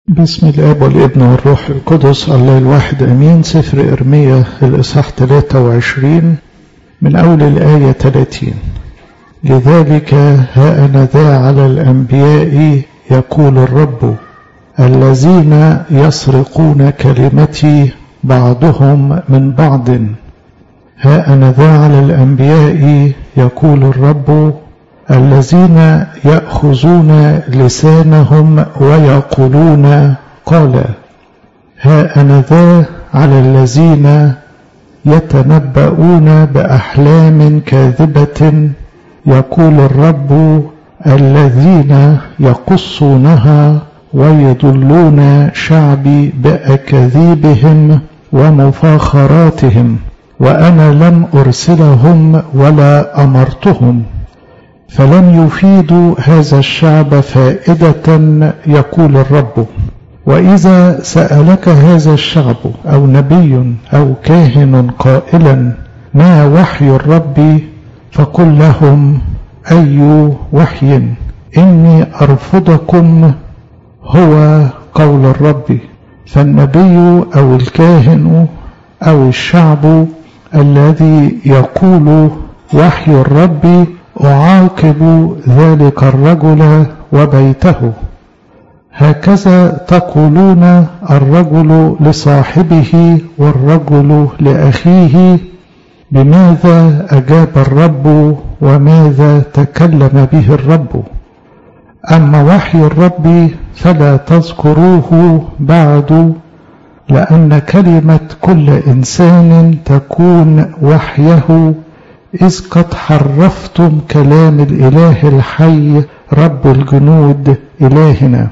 بسم الاب والابن والروح القدس الله الواحد امين سفر ارميا الاصحاح 23 من اول الايه 30 لذلك ها انا ذا على الانبياء يقول الرب الذين يسرقون كلمتي بعضهم من بعض ها انا ذا على الانبياء يقول الرب الذين ياخذون لسانهم ويقولون قال ها انا ذا على الذين يتنبؤون باحلام كاذبه يقول الرب الذين يقصونها ويضلون شعبي باكاذيبهم ومفاخراتهم وانا لم ارسلهم ولا امرتهم فلم يفيدوا هذا الشعب فائدة يقول الرب وإذا سألك هذا الشعب أو نبي أو كاهن قائلا ما وحي الرب فقل لهم أي وحي إني أرفضكم هو قول الرب فالنبي أو الكاهن أو الشعب الذي يقول وحي الرب أعاقب ذلك الرجل وبيته هكذا تقولون الرجل لصاحبه والرجل لأخيه بماذا أجاب الرب وماذا تكلم به الرب أما وحي الرب فلا تذكروه بعد لأن كلمة كل إنسان تكون وحيه إذ قد حرفتم كلام الإله الحي رب الجنود إلهنا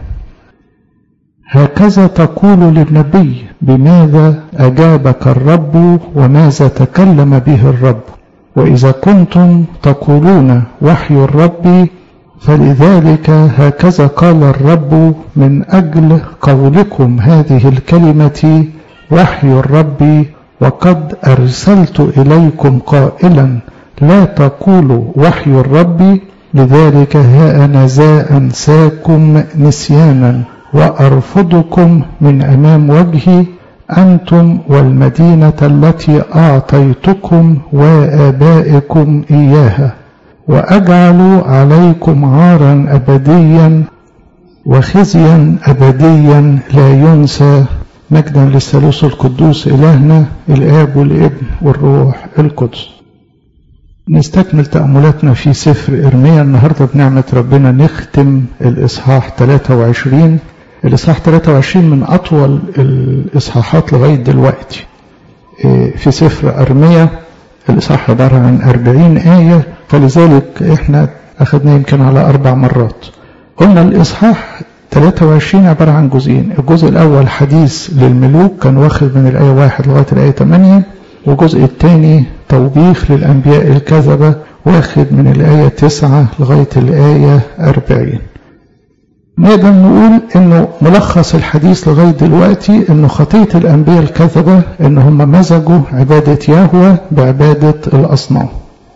هكذا تقول للنبي بماذا أجابك الرب وماذا تكلم به الرب وإذا كنتم تقولون وحي الرب فلذلك هكذا قال الرب من أجل قولكم هذه الكلمة وحي الرب وقد أرسلت إليكم قائلا لا تقولوا وحي الرب لذلك ها أنا ذا أنساكم نسيانا وأرفضكم من أمام وجهي أنتم والمدينة التي أعطيتكم وآبائكم إياها وأجعل عليكم عارا أبديا وخزيا أبديا لا ينسى مجدا للثالوث القدوس إلهنا الآب والابن والروح القدس نستكمل تأملاتنا في سفر إرميا النهاردة بنعمة ربنا نختم الإصحاح 23 الإصحاح 23 من أطول الإصحاحات لغاية دلوقتي في سفر أرميا الإصحاح عبارة عن 40 آية فلذلك إحنا أخذنا يمكن على أربع مرات قلنا الإصحاح 23 عبارة عن جزئين الجزء الأول حديث للملوك كان واخد من الآية 1 لغاية الآية 8 والجزء الثاني توبيخ للأنبياء الكذبة واخد من الآية 9 لغاية الآية 40 نقدر نقول انه ملخص الحديث لغاية دلوقتي انه خطية الأنبياء الكذبة ان هم مزجوا عبادة يهوه بعبادة الأصنام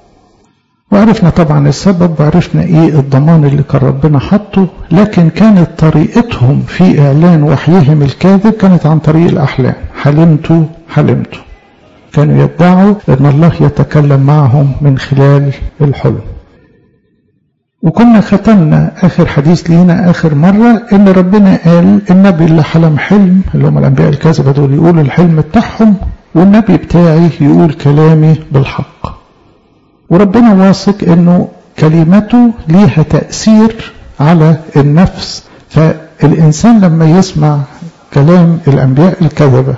وعرفنا طبعا السبب وعرفنا ايه الضمان اللي كان ربنا حطه لكن كانت طريقتهم في اعلان وحيهم الكاذب كانت عن طريق الاحلام حلمت حلمت كانوا يدعوا ان الله يتكلم معهم من خلال الحلم وكنا ختمنا اخر حديث لينا اخر مرة ان ربنا قال النبي اللي حلم حلم اللي هم الانبياء الكاذبة دول يقولوا الحلم بتاعهم والنبي بتاعي يقول كلامي بالحق وربنا واثق انه كلمته ليها تأثير على النفس فالإنسان لما يسمع كلام الأنبياء الكذبة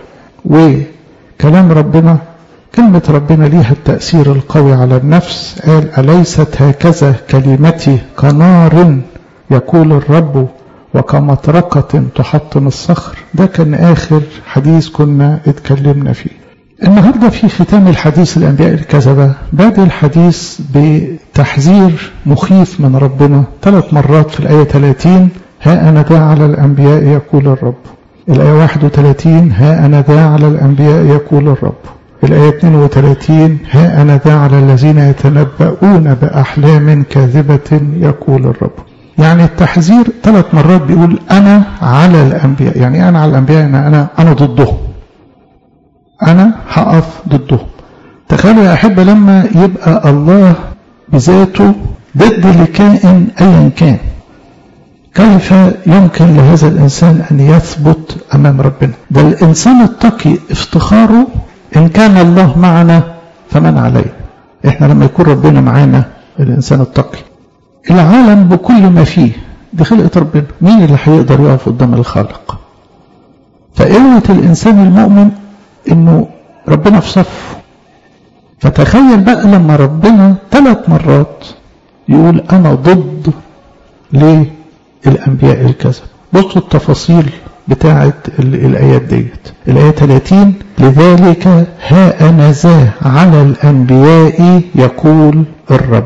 وكلام ربنا كلمة ربنا ليها التأثير القوي على النفس قال أليست هكذا كلمتي كنار يقول الرب وكمطرقة تحطم الصخر ده كان آخر حديث كنا اتكلمنا فيه النهارده في ختام الحديث الانبياء الكذبه بادئ الحديث بتحذير مخيف من ربنا ثلاث مرات في الايه 30 ها انا ذا على الانبياء يقول الرب الايه 31 ها انا ذا على الانبياء يقول الرب الايه 32 ها انا ذا على الذين يتنبؤون باحلام كاذبه يقول الرب يعني التحذير ثلاث مرات بيقول أنا على الأنبياء يعني أنا على الأنبياء يعني أنا أنا ضدهم أنا هقف ضدهم تخيلوا يا أحبة لما يبقى الله بذاته ضد لكائن أيا كان كيف يمكن لهذا الإنسان أن يثبت أمام ربنا ده الإنسان التقي افتخاره إن كان الله معنا فمن عليه إحنا لما يكون ربنا معانا الإنسان التقي العالم بكل ما فيه دي خلقة ربنا مين اللي هيقدر يقف قدام الخالق فقوة الإنسان المؤمن إنه ربنا في صفه فتخيل بقى لما ربنا ثلاث مرات يقول أنا ضد للأنبياء الكذب بصوا التفاصيل بتاعة الآيات ديت الآية 30 لذلك ها أنا ذا على الأنبياء يقول الرب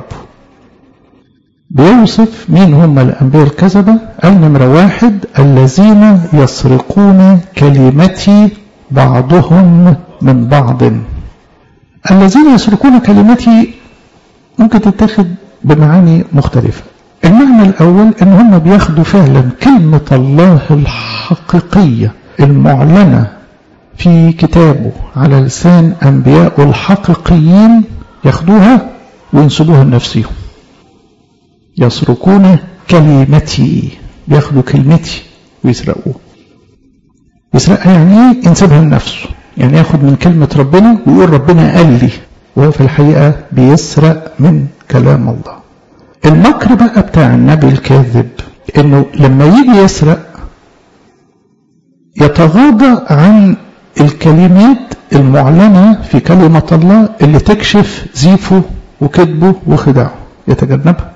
بيوصف مين هم الأنبياء الكذبة قال نمرة واحد الذين يسرقون كلمتي بعضهم من بعض الذين يسرقون كلمتي ممكن تتاخد بمعاني مختلفة المعنى الأول أن هم بياخدوا فعلا كلمة الله الحقيقية المعلنة في كتابه على لسان أنبياء الحقيقيين ياخدوها وينسبوها لنفسهم يسرقون كلمتي بياخدوا كلمتي ويسرقوها يسرقها يعني ايه ينسبها لنفسه يعني ياخد من كلمة ربنا ويقول ربنا قال لي وهو في الحقيقة بيسرق من كلام الله المكر بقى بتاع النبي الكاذب انه لما يجي يسرق يتغاضى عن الكلمات المعلنة في كلمة الله اللي تكشف زيفه وكذبه وخداعه يتجنبها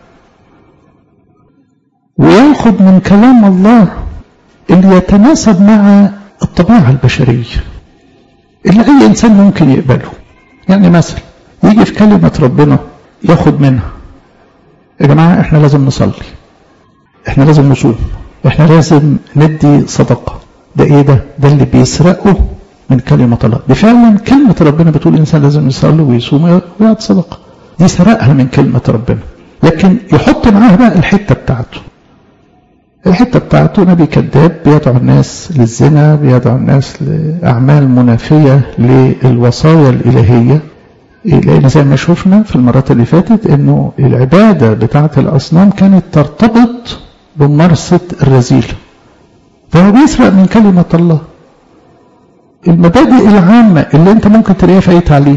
وياخد من كلام الله اللي يتناسب مع الطبيعة البشرية اللي أي إنسان ممكن يقبله يعني مثلا يجي في كلمة ربنا ياخد منها يا جماعة احنا لازم نصلي احنا لازم نصوم احنا لازم ندي صدقة ده ايه ده ده اللي بيسرقه من كلمة الله دي فعلا كلمة ربنا بتقول الإنسان لازم يصلي ويصوم ويعطي صدقة دي سرقها من كلمة ربنا لكن يحط معاها بقى الحتة بتاعته الحتة بتاعته نبي كذاب بيدعو الناس للزنا بيدعو الناس لأعمال منافية للوصايا الإلهية لأن زي ما شفنا في المرات اللي فاتت أنه العبادة بتاعة الأصنام كانت ترتبط بممارسة الرذيلة فهو بيسرق من كلمة الله المبادئ العامة اللي انت ممكن تلاقيها في أي تعليم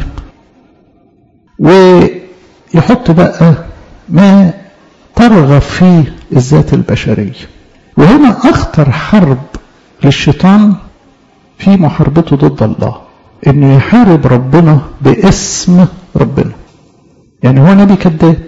ويحط بقى ما ترغب فيه الذات البشرية وهنا أخطر حرب للشيطان في محاربته ضد الله انه يحارب ربنا باسم ربنا يعني هو نبي كذاب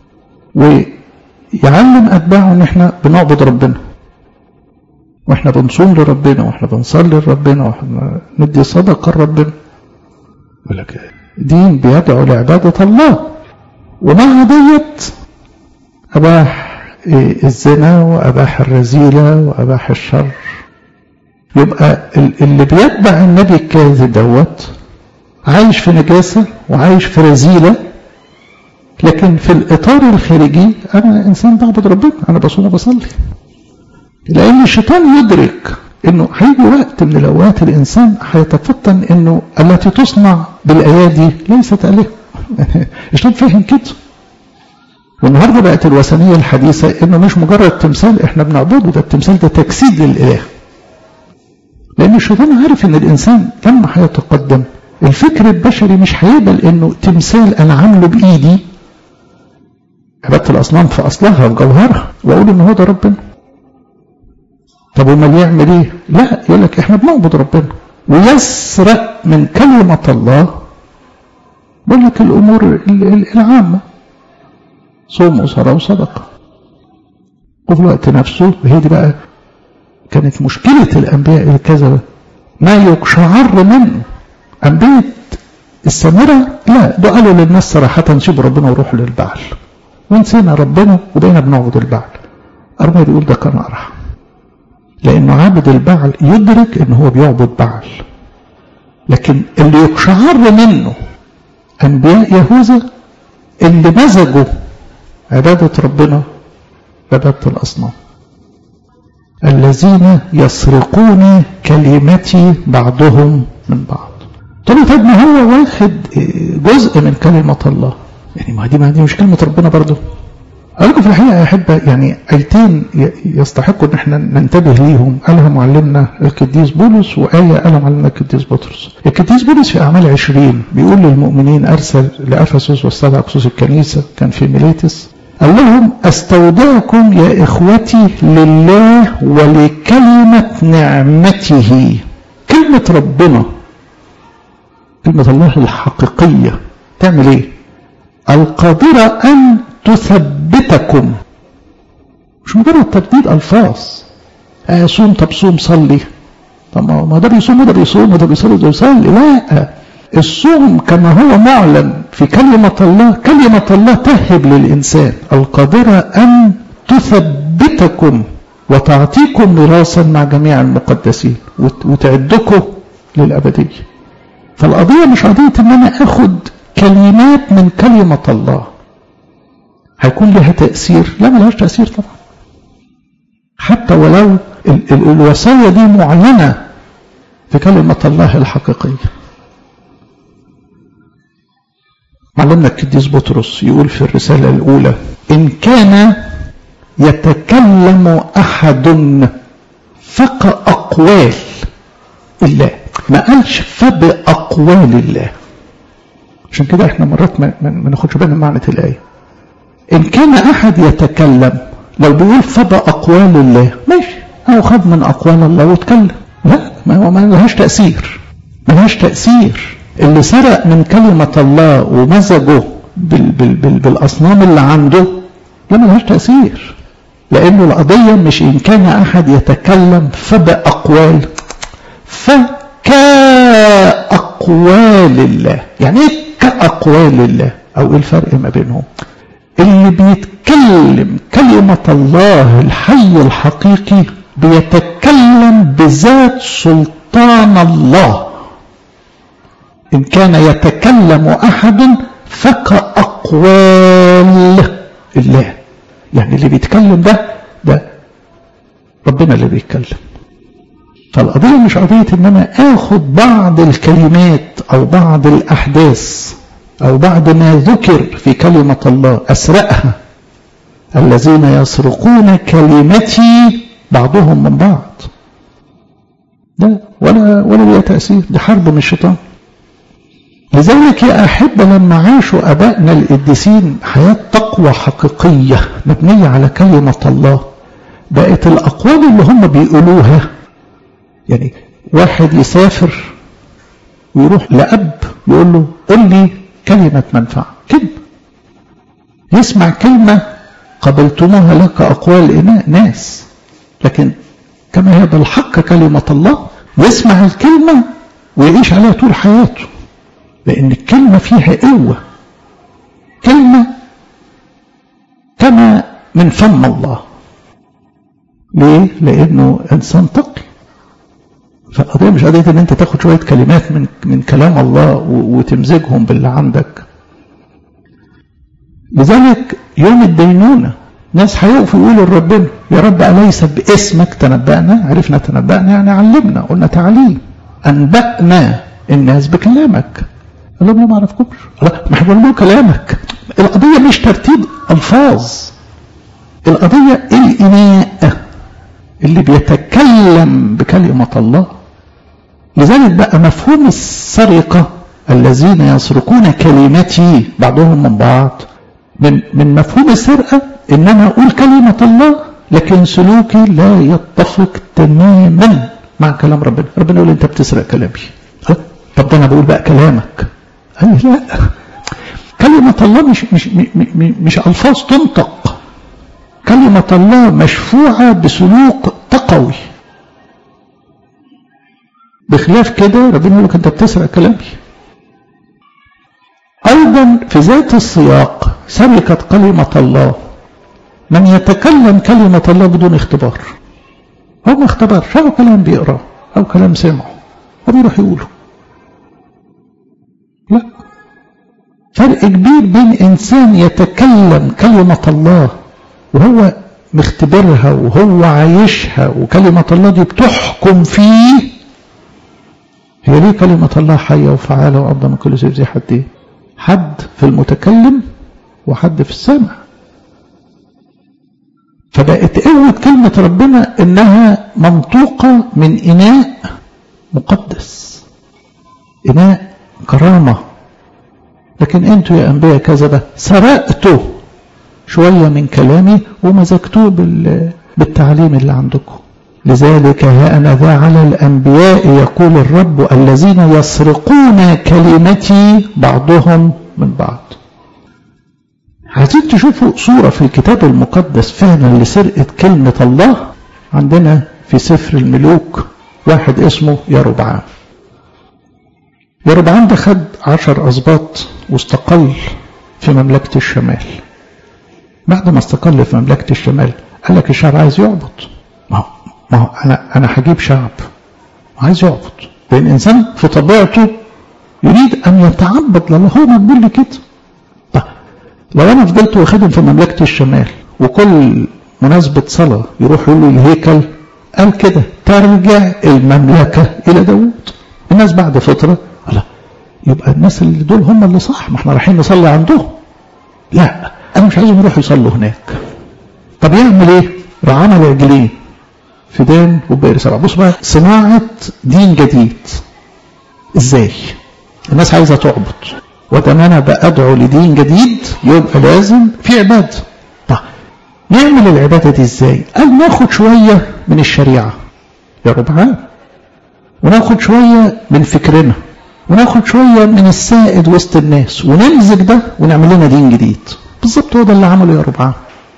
ويعلم اتباعه ان احنا بنعبد ربنا واحنا بنصوم لربنا واحنا بنصلي لربنا واحنا ندي صدقه لربنا يقول لك دين بيدعو لعباده الله ومع ديت اباح الزنا واباح الرذيله واباح الشر يبقى اللي بيتبع النبي الكاذب دوت عايش في نجاسة وعايش في رذيلة لكن في الإطار الخارجي أنا إنسان بعبد ربنا أنا بصوم وبصلي لأن الشيطان يدرك إنه هيجي وقت من الأوقات الإنسان هيتفطن إنه التي تصنع بالأيادي ليست آلهة الشيطان فاهم كده والنهارده بقت الوثنية الحديثة إنه مش مجرد تمثال إحنا بنعبده ده التمثال ده تجسيد للإله لأن الشيطان عارف إن الإنسان لما هيتقدم الفكر البشري مش هيقبل إنه تمثال أنا عامله بإيدي عبادة الأصنام في أصلها في جوهرها وأقول إن هو ده ربنا. طب أمال يعمل إيه؟ لا يقول لك إحنا بنعبد ربنا ويسرق من كلمة الله بقول لك الأمور العامة صوم وصلاة وصدقة وفي الوقت نفسه هي دي بقى كانت مشكلة الأنبياء الكذبة ما يقشعر منه أنبياء السامرة لا ده قالوا للناس صراحة سيبوا ربنا وروحوا للبعل ونسينا ربنا وبقينا بنعبد البعل أرميا يقول ده كان أرحم لأنه عابد البعل يدرك إن هو بيعبد بعل لكن اللي يقشعر منه أنبياء يهوذا اللي مزجوا عبادة ربنا عبادة الأصنام الذين يسرقون كلمتي بعضهم من بعض طب طب ما هو واخد جزء من كلمة الله يعني ما دي ما دي مش كلمة ربنا برضه أقول لكم في الحقيقة يا أحبة يعني آيتين يستحقوا إن احنا ننتبه ليهم قالها معلمنا القديس بولس وآية قالها معلمنا القديس بطرس. القديس بولس في أعمال عشرين بيقول للمؤمنين أرسل لأفسس واستدعى خصوص الكنيسة كان في ميليتس قال لهم أستودعكم يا إخوتي لله ولكلمة نعمته كلمة ربنا كلمة الله الحقيقية تعمل إيه؟ القادرة أن تثبتكم مش مجرد ترديد ألفاظ آه صوم طب صوم صلي طب ما ده بيصوم وده بيصوم وده بيصلي وده بيصلي لا الصوم كما هو معلن في كلمة الله كلمة الله تهب للإنسان القادرة أن تثبتكم وتعطيكم ميراثا مع جميع المقدسين وتعدكم للأبدية فالقضية مش قضية إن أنا آخد كلمات من كلمة الله هيكون لها تأثير لا ملهاش تأثير طبعا حتى ولو ال ال الوصايا دي معلنة في كلمة الله الحقيقية معلمنا القديس بطرس يقول في الرسالة الأولى إن كان يتكلم أحد فكأقوال الله ما قالش فبأقوال الله عشان كده احنا مرات ما, ما ناخدش بالنا معنى الآية إن كان أحد يتكلم لو بيقول فبا أقوال الله ماشي أو خد من أقوال الله واتكلم لا ما هو ما لهاش تأثير ما لهاش تأثير اللي سرق من كلمة الله ومزجه بال بال بال بالأصنام اللي عنده لا ما لهاش تأثير لأنه القضية مش إن كان أحد يتكلم فبا أقوال فكأقوال الله يعني إيه كأقوال الله أو إيه الفرق ما بينهم اللي بيتكلم كلمة الله الحي الحقيقي بيتكلم بذات سلطان الله إن كان يتكلم أحد فكأقوال الله يعني اللي بيتكلم ده ده ربنا اللي بيتكلم فالقضية مش قضية إن أنا آخد بعض الكلمات أو بعض الأحداث أو بعد ما ذكر في كلمة الله أسرقها الذين يسرقون كلمتي بعضهم من بعض ده ولا ولا ليها تأثير دي حرب من الشيطان لذلك يا أحبة لما عاشوا أبائنا القديسين حياة تقوى حقيقية مبنية على كلمة الله بقت الأقوال اللي هم بيقولوها يعني واحد يسافر ويروح لأب يقول له قل لي كلمة منفعة كذب يسمع كلمة قبلتموها لك أقوال إناء ناس لكن كما هي بالحق كلمة الله يسمع الكلمة ويعيش عليها طول حياته لأن الكلمة فيها قوة كلمة كما من فم الله ليه؟ لأنه إنسان تقي فالقضية مش قضية إن أنت تاخد شوية كلمات من من كلام الله وتمزجهم باللي عندك. لذلك يوم الدينونة ناس هيقفوا يقولوا لربنا يا رب أليس باسمك تنبأنا؟ عرفنا تنبأنا يعني علمنا قلنا تعليم. أنبأنا الناس بكلامك. قال لهم لا ما أعرفكمش. ما احنا بنقول كلامك. القضية مش ترتيب ألفاظ. القضية الإناء اللي بيتكلم بكلمة الله لذلك بقى مفهوم السرقة الذين يسرقون كلمتي بعضهم من بعض من من مفهوم السرقة ان انا اقول كلمة الله لكن سلوكي لا يتفق تماما مع كلام ربنا ربنا يقول انت بتسرق كلامي طب ده انا بقول بقى كلامك قال لا كلمة الله مش مش مش, مش الفاظ تنطق كلمة الله مشفوعة بسلوك تقوي بخلاف كده ربنا يقول لك انت بتسرق كلامي ايضا في ذات السياق سرقت كلمة الله من يتكلم كلمة الله بدون اختبار هو ما اختبرش هو كلام بيقراه او كلام سمعه وبيروح يقوله لا فرق كبير بين انسان يتكلم كلمة الله وهو مختبرها وهو عايشها وكلمة الله دي بتحكم فيه هي ليه كلمة الله حية وفعالة وأفضل من كل سيف ذي حدين حد في المتكلم وحد في السامع فبقت قوة كلمة ربنا إنها منطوقة من إناء مقدس إناء كرامة لكن أنتوا يا أنبياء كذبة سرقتوا شوية من كلامي ومزجتوه بالتعليم اللي عندكم لذلك ها أنا ذا على الأنبياء يقول الرب الذين يسرقون كلمتي بعضهم من بعض عايزين تشوفوا صورة في الكتاب المقدس فعلا لسرقة كلمة الله عندنا في سفر الملوك واحد اسمه يربعام يربعام ده خد عشر أسباط واستقل في مملكة الشمال بعد ما استقل في مملكة الشمال قال لك الشعب عايز يعبد ما هو ما هو أنا أنا هجيب شعب عايز يعبد لأن الإنسان في طبيعته يريد أن يتعبد لله هو مقبول كده طيب لو أنا فضلت واخدهم في مملكة الشمال وكل مناسبة صلاة يروح يقول له الهيكل قال كده ترجع المملكة إلى داوود الناس بعد فترة لا يبقى الناس اللي دول هم اللي صح ما احنا رايحين نصلي عندهم لا انا مش عايزهم يروحوا يصلوا هناك طب يعمل ايه راح عمل عجلين في دان وبئر سبع بص بقى صناعة دين جديد ازاي الناس عايزة تعبد وده انا بأدعو لدين جديد يبقى لازم في عبادة طب نعمل العبادة دي ازاي قال ناخد شوية من الشريعة يا ربعان وناخد شوية من فكرنا وناخد شوية من السائد وسط الناس ونمزج ده ونعمل لنا دين جديد بالظبط هو ده اللي عمله يا ربعان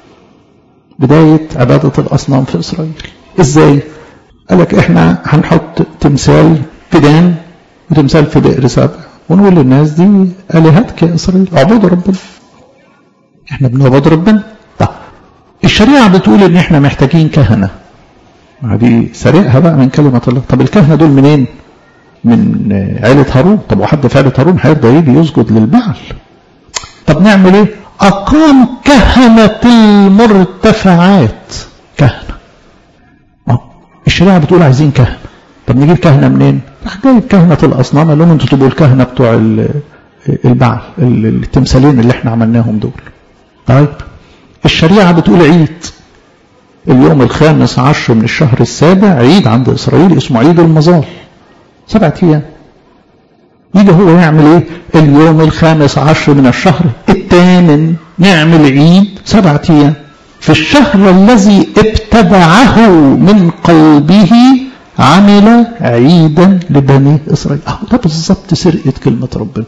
بداية عبادة الأصنام في إسرائيل إزاي؟ قال لك إحنا هنحط تمثال في دان وتمثال في بئر سبع ونقول للناس دي آلهتك يا إسرائيل اعبدوا ربنا إحنا بنعبد ربنا طب الشريعة بتقول إن إحنا محتاجين كهنة ما دي سرقها بقى من كلمة الله طب الكهنة دول منين؟ من عيلة هارون طب وحد في عيلة هارون هيرضى يجي يسجد للبعل طب نعمل ايه اقام كهنة المرتفعات كهنة الشريعة بتقول عايزين كهنة طب نجيب كهنة منين راح جايب كهنة الاصنام قال لهم انتوا تبقوا الكهنة بتوع البعل التمثالين اللي احنا عملناهم دول طيب الشريعة بتقول عيد اليوم الخامس عشر من الشهر السابع عيد عند إسرائيل اسمه عيد المظال سبعة أيام يجي هو يعمل ايه اليوم الخامس عشر من الشهر الثامن نعمل عيد سبعة أيام في الشهر الذي ابتدعه من قلبه عمل عيدا لبني إسرائيل أهو ده بالظبط سرقة كلمة ربنا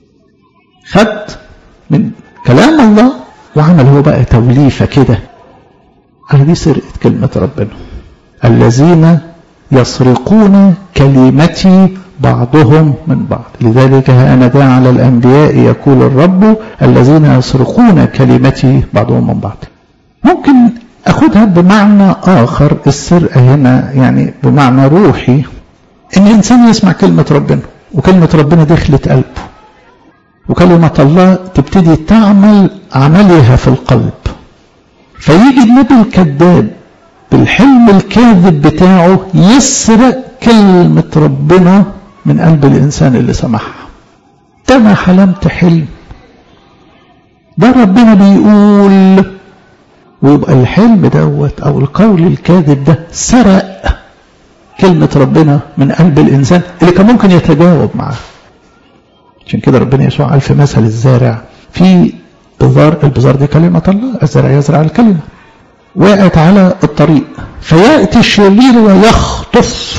خد من كلام الله وعمل هو بقى توليفة كده هذه سرقة كلمة ربنا الذين يسرقون كلمتي بعضهم من بعض لذلك أنا ذا على الأنبياء يقول الرب الذين يسرقون كلمتي بعضهم من بعض ممكن أخذها بمعنى آخر السرقة هنا يعني بمعنى روحي إن الإنسان يسمع كلمة ربنا وكلمة ربنا دخلت قلبه وكلمة الله تبتدي تعمل عملها في القلب فيجي النبي الكذاب بالحلم الكاذب بتاعه يسرق كلمة ربنا من قلب الإنسان اللي سمعها ده ما حلمت حلم ده ربنا بيقول ويبقى الحلم دوت أو القول الكاذب ده سرق كلمة ربنا من قلب الإنسان اللي كان ممكن يتجاوب معاه عشان كده ربنا يسوع قال في مثل الزارع في بذار البذار دي كلمة الله الزرع يزرع الكلمة وقعت على الطريق فيأتي الشرير ويخطف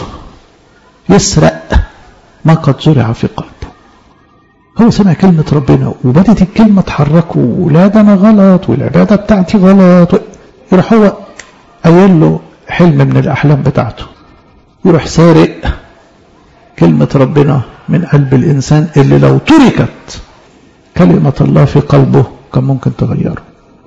يسرق ما قد زرع في قلبه هو سمع كلمة ربنا وبدت الكلمة تحركه ولا ده أنا غلط والعبادة بتاعتي غلط يروح هو قايل له حلم من الأحلام بتاعته يروح سارق كلمة ربنا من قلب الإنسان اللي لو تركت كلمة الله في قلبه كان ممكن تغيره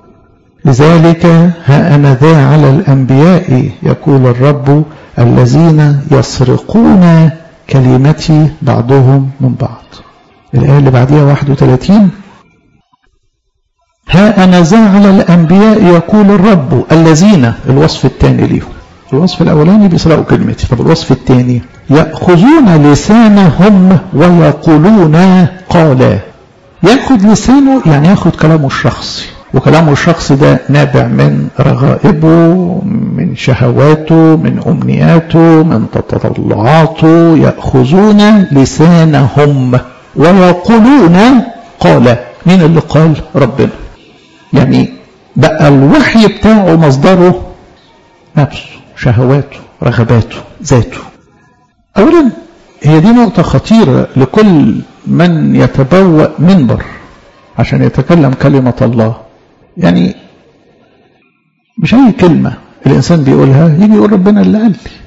لذلك ها أنا ذا على الأنبياء يقول الرب الذين يسرقون كلمتي بعضهم من بعض الآية اللي بعديها 31 ها أنا ذا على الأنبياء يقول الرب الذين الوصف الثاني ليهم الوصف الأولاني بيسرقوا كلمتي طب الوصف الثاني يأخذون لسانهم ويقولون قالا ياخد لسانه يعني ياخد كلامه الشخصي وكلامه الشخصي ده نابع من رغائبه من شهواته من أمنياته من تطلعاته يأخذون لسانهم ويقولون قال مين اللي قال ربنا يعني بقى الوحي بتاعه مصدره نفسه شهواته رغباته ذاته أولا هي دي نقطة خطيرة لكل من يتبوأ منبر عشان يتكلم كلمة الله يعني مش أي كلمة الإنسان بيقولها يجي يقول ربنا اللي قال لي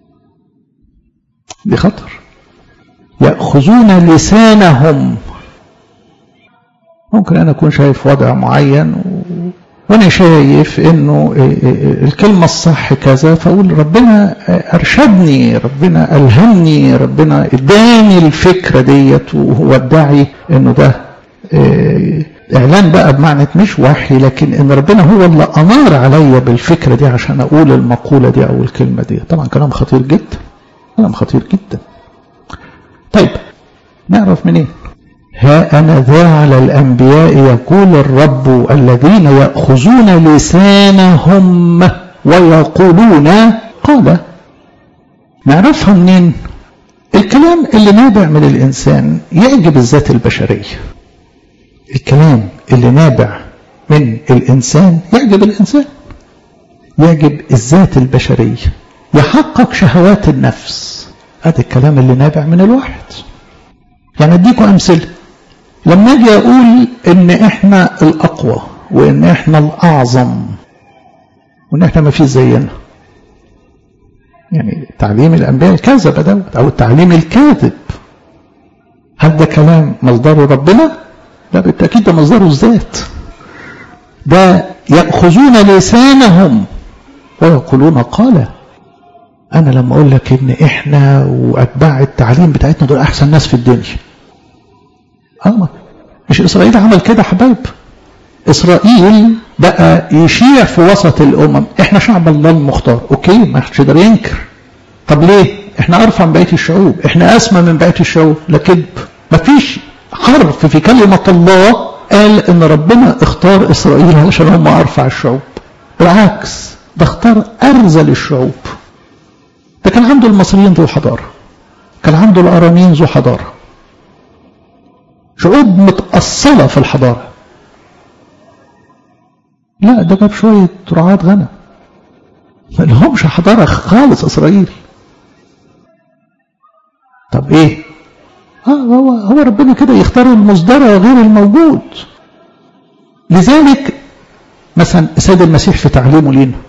دي خطر يأخذون لسانهم ممكن أنا أكون شايف وضع معين و... وأنا شايف إنه الكلمة الصح كذا فأقول ربنا أرشدني ربنا ألهمني ربنا إداني الفكرة ديت وهو ادعي إنه ده إعلان بقى بمعنى مش وحي لكن إن ربنا هو اللي أنار عليا بالفكرة دي عشان أقول المقولة دي أو الكلمة دي طبعا كلام خطير جدا كلام خطير جدا طيب نعرف منين ها أنا ذا على الأنبياء يقول الرب الذين يأخذون لسانهم ويقولون قال نعرفها منين الكلام اللي نابع من الإنسان يعجب الذات البشرية الكلام اللي نابع من الإنسان يعجب الإنسان يعجب الذات البشرية يحقق شهوات النفس هذا الكلام اللي نابع من الواحد يعني اديكم امثله لما اجي اقول ان احنا الاقوى وان احنا الاعظم وان احنا ما فيش زينا يعني تعليم الانبياء الكذب دوت او التعليم الكاذب هل ده كلام مصدره ربنا لا بالتاكيد ده مصدره الذات ده ياخذون لسانهم ويقولون قال انا لما اقول لك ان احنا واتباع التعليم بتاعتنا دول احسن ناس في الدنيا اه مش اسرائيل عمل كده حبايب اسرائيل بقى يشيع في وسط الامم احنا شعب الله المختار اوكي ما حدش يقدر ينكر طب ليه احنا ارفع من بقيه الشعوب احنا اسمى من بقيه الشعوب لا كذب ما فيش حرف في كلمه الله قال ان ربنا اختار اسرائيل علشان هم ارفع الشعوب بالعكس ده اختار ارذل الشعوب ده كان عنده المصريين ذو حضاره كان عنده الاراميين ذو حضاره شعوب متأصلة في الحضارة لا ده جاب شوية رعاة غنم ما لهمش حضارة خالص إسرائيل طب إيه آه هو, هو ربنا كده يختار المصدر غير الموجود لذلك مثلا السيد المسيح في تعليمه لينا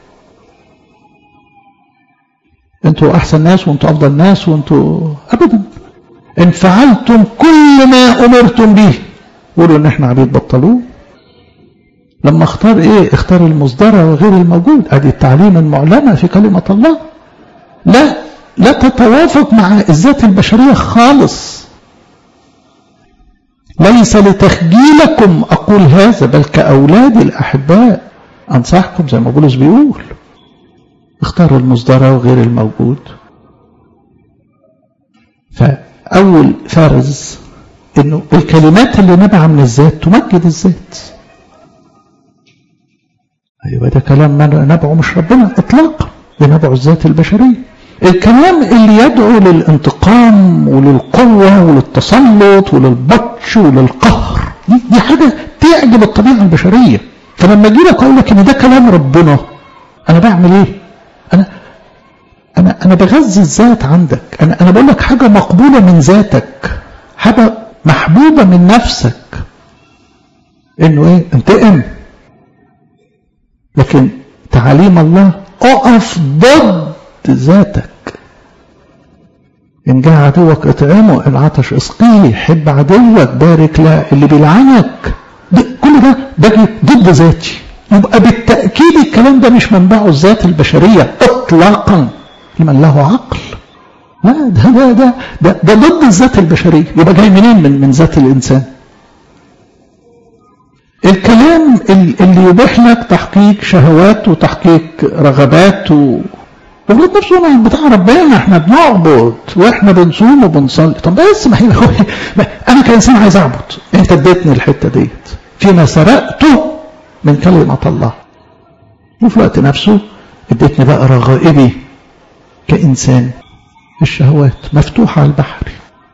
انتوا احسن ناس وانتوا افضل ناس وانتوا ابدا ان فعلتم كل ما امرتم به قولوا ان احنا عبيد بطلوه لما اختار ايه اختار المصدر وغير الموجود ادي التعليم المعلنة في كلمة الله لا لا تتوافق مع الذات البشرية خالص ليس لتخجيلكم اقول هذا بل كاولادي الاحباء انصحكم زي ما بولس بيقول اختاروا المصدر وغير الموجود فأول فرز انه الكلمات اللي نبع من الذات تمجد الذات ايوه ده كلام نبعه مش ربنا اطلاقا ده نبعه الذات البشريه الكلام اللي يدعو للانتقام وللقوه وللتسلط وللبطش وللقهر دي, دي حاجه تعجب الطبيعه البشريه فلما اجي لك اقول لك ان ده كلام ربنا انا بعمل ايه؟ انا انا انا بغذي الذات عندك انا انا بقول لك حاجه مقبوله من ذاتك حاجه محبوبه من نفسك انه ايه انتقم لكن تعاليم الله اقف ضد ذاتك ان جاء عدوك اطعمه ان عطش اسقيه حب عدوك بارك لا اللي بيلعنك ده كل ده باجي ضد ذاتي يبقى بالتاكيد الكلام ده مش منبعه الذات البشريه اطلاقا لمن له عقل لا ده ده ده ده, ده ضد الذات البشريه يبقى جاي منين من من ذات الانسان الكلام اللي يبيح لك تحقيق شهوات وتحقيق رغبات و... وقلت نفسه انا بتاع ربنا احنا بنعبد واحنا بنصوم وبنصلي طب بس ما هي انا كانسان عايز اعبد انت اديتني الحته ديت فيما سرقته من كلمه الله وفي الوقت نفسه اديتني بقى رغائبي كانسان الشهوات مفتوحه على البحر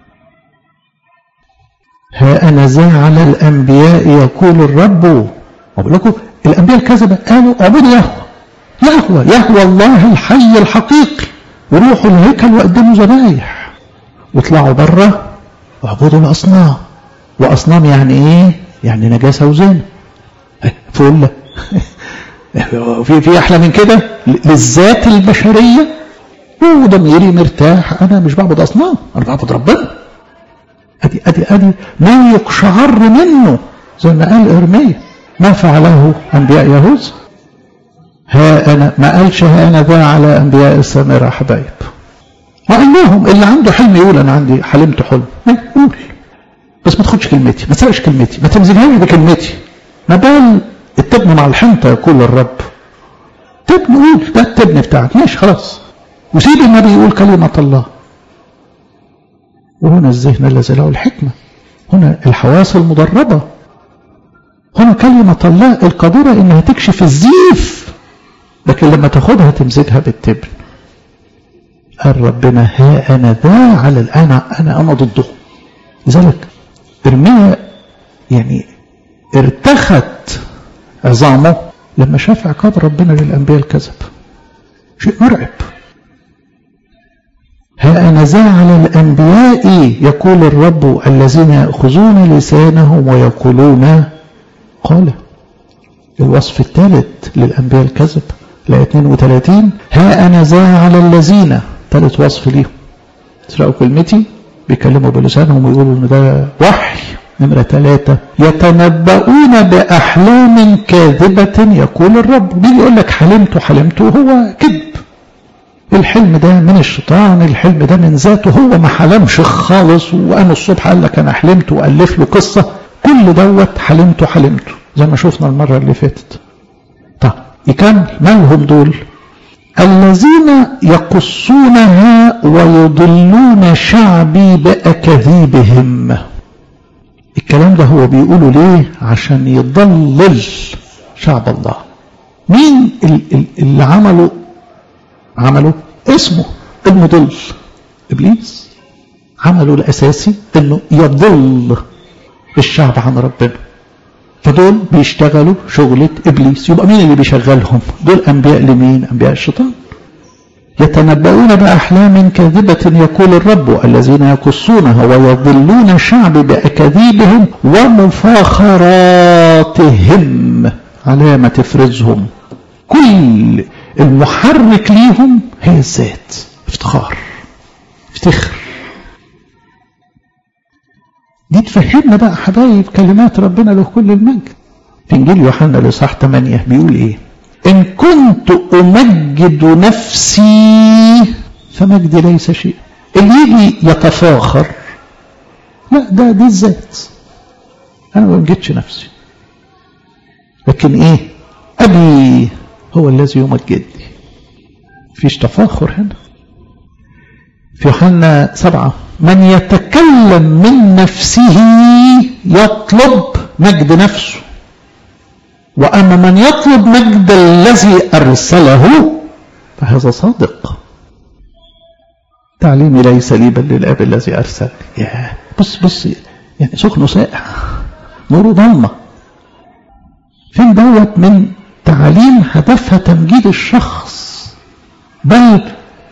ها أنا ذا على الأنبياء يقول الرب أقول لكم الأنبياء الكذبة قالوا اعبدوا يهوى يهوى يهوى الله الحي الحقيقي وروحوا الهيكل وقدموا ذبايح وطلعوا بره واعبدوا الأصنام وأصنام يعني إيه؟ يعني نجاسة وزنا فقول في في أحلى من كده للذات البشرية وضميري مرتاح أنا مش بعبد أصنام أنا بعبد ربنا أدي أدي أدي ما يقشعر منه زي ما قال إرميا ما فعله أنبياء يهوذا ها أنا ما قالش ها أنا ذا على أنبياء السامرة حبايب وقال لهم اللي عنده حلم يقول أنا عندي حلمت حلم قول بس ما تاخدش كلمتي ما تسرقش كلمتي ما تمزجهاش بكلمتي ما بال التبن مع الحنطة يقول الرب تبن قول ده التبن بتاعك ماشي خلاص وسيب النبي يقول كلمة الله وهنا الذهن الذي له الحكمة هنا الحواس المدربة هنا كلمة الله القادرة انها تكشف الزيف لكن لما تاخدها تمزجها بالتبن قال ربنا ها انا ذا على انا انا انا ضده لذلك ارميا يعني ارتخت عظامه لما شاف عقاب ربنا للانبياء الكذب شيء مرعب ها أنا ذا على الأنبياء يقول الرب الذين يأخذون لسانهم ويقولون قال الوصف الثالث للأنبياء الكذب الآية 32 ها أنا ذا على الذين ثالث وصف ليهم تسرقوا كلمتي بيكلموا بلسانهم ويقولوا إن ده وحي نمرة ثلاثة يتنبؤون بأحلام كاذبة يقول الرب بيجي يقول لك حلمت حلمت وهو كذب الحلم ده من الشيطان الحلم ده من ذاته هو ما حلمش خالص وانا الصبح قال لك انا حلمت والف له قصه كل دوت حلمته حلمته زي ما شفنا المره اللي فاتت طب يكمل مالهم دول الذين يقصونها ويضلون شعبي بأكاذيبهم الكلام ده هو بيقوله ليه عشان يضلل شعب الله مين اللي عملوا عمله اسمه المضل ابليس عمله الاساسي انه يضل الشعب عن ربنا فدول بيشتغلوا شغلة ابليس يبقى مين اللي بيشغلهم دول انبياء لمين انبياء الشيطان يتنبؤون بأحلام كاذبة يقول الرب الذين يقصونها ويضلون الشعب بأكاذيبهم ومفاخراتهم علامة تفرزهم كل المحرك ليهم هي الذات افتخار افتخر دي تفهمنا بقى حبايب كلمات ربنا له كل المجد في انجيل يوحنا الاصحاح 8 بيقول ايه ان كنت امجد نفسي فمجدي ليس شيء اللي يجي يتفاخر لا ده دي الذات انا ما بمجدش نفسي لكن ايه ابي هو الذي يمجدني فيش تفاخر هنا في يوحنا سبعة من يتكلم من نفسه يطلب مجد نفسه وأما من يطلب مجد الذي أرسله فهذا صادق تعليمي ليس لي بل للآب الذي أرسل يا بص بص يعني سخن سائع نور ضلمة فين دوت من تعليم هدفها تمجيد الشخص بل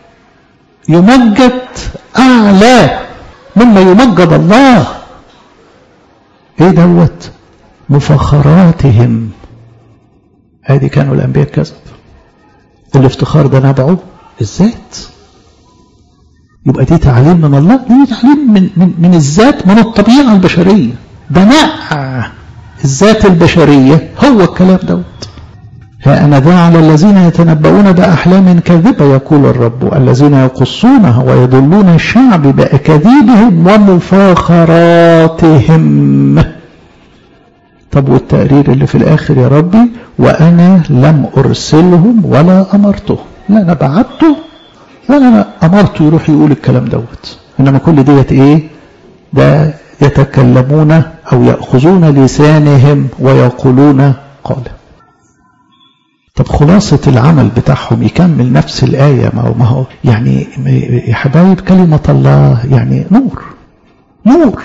يمجد أعلى مما يمجد الله ايه دوت مفخراتهم هذه كانوا الأنبياء كذب الافتخار ده نبعه الذات يبقى دي تعليم من الله دي تعليم من, من, من الذات من الطبيعة البشرية بناء الذات البشرية هو الكلام دوت فأنا ذا على الذين يتنبؤون بأحلام كاذبة يقول الرب الذين يقصونها ويضلون الشعب بأكاذيبهم ومفاخراتهم طب والتقرير اللي في الآخر يا ربي وأنا لم أرسلهم ولا أمرتهم لا أنا بعته ولا أنا أمرته يروح يقول الكلام دوت إنما كل ديت إيه ده يتكلمون أو يأخذون لسانهم ويقولون قال طب خلاصة العمل بتاعهم يكمل نفس الآية ما هو, ما هو يعني يا حبايب كلمة الله يعني نور نور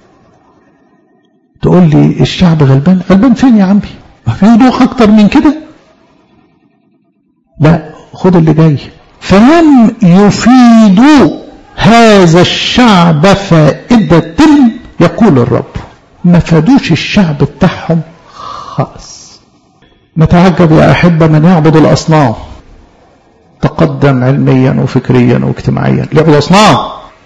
تقول لي الشعب غلبان غلبان فين يا عمي ما في وضوح أكتر من كده لا خد اللي جاي فلم يفيدوا هذا الشعب فائدة يقول الرب ما فادوش الشعب بتاعهم خالص نتعجب يا أحبة من يعبد الأصنام تقدم علميا وفكريا واجتماعيا ليعبد أصنام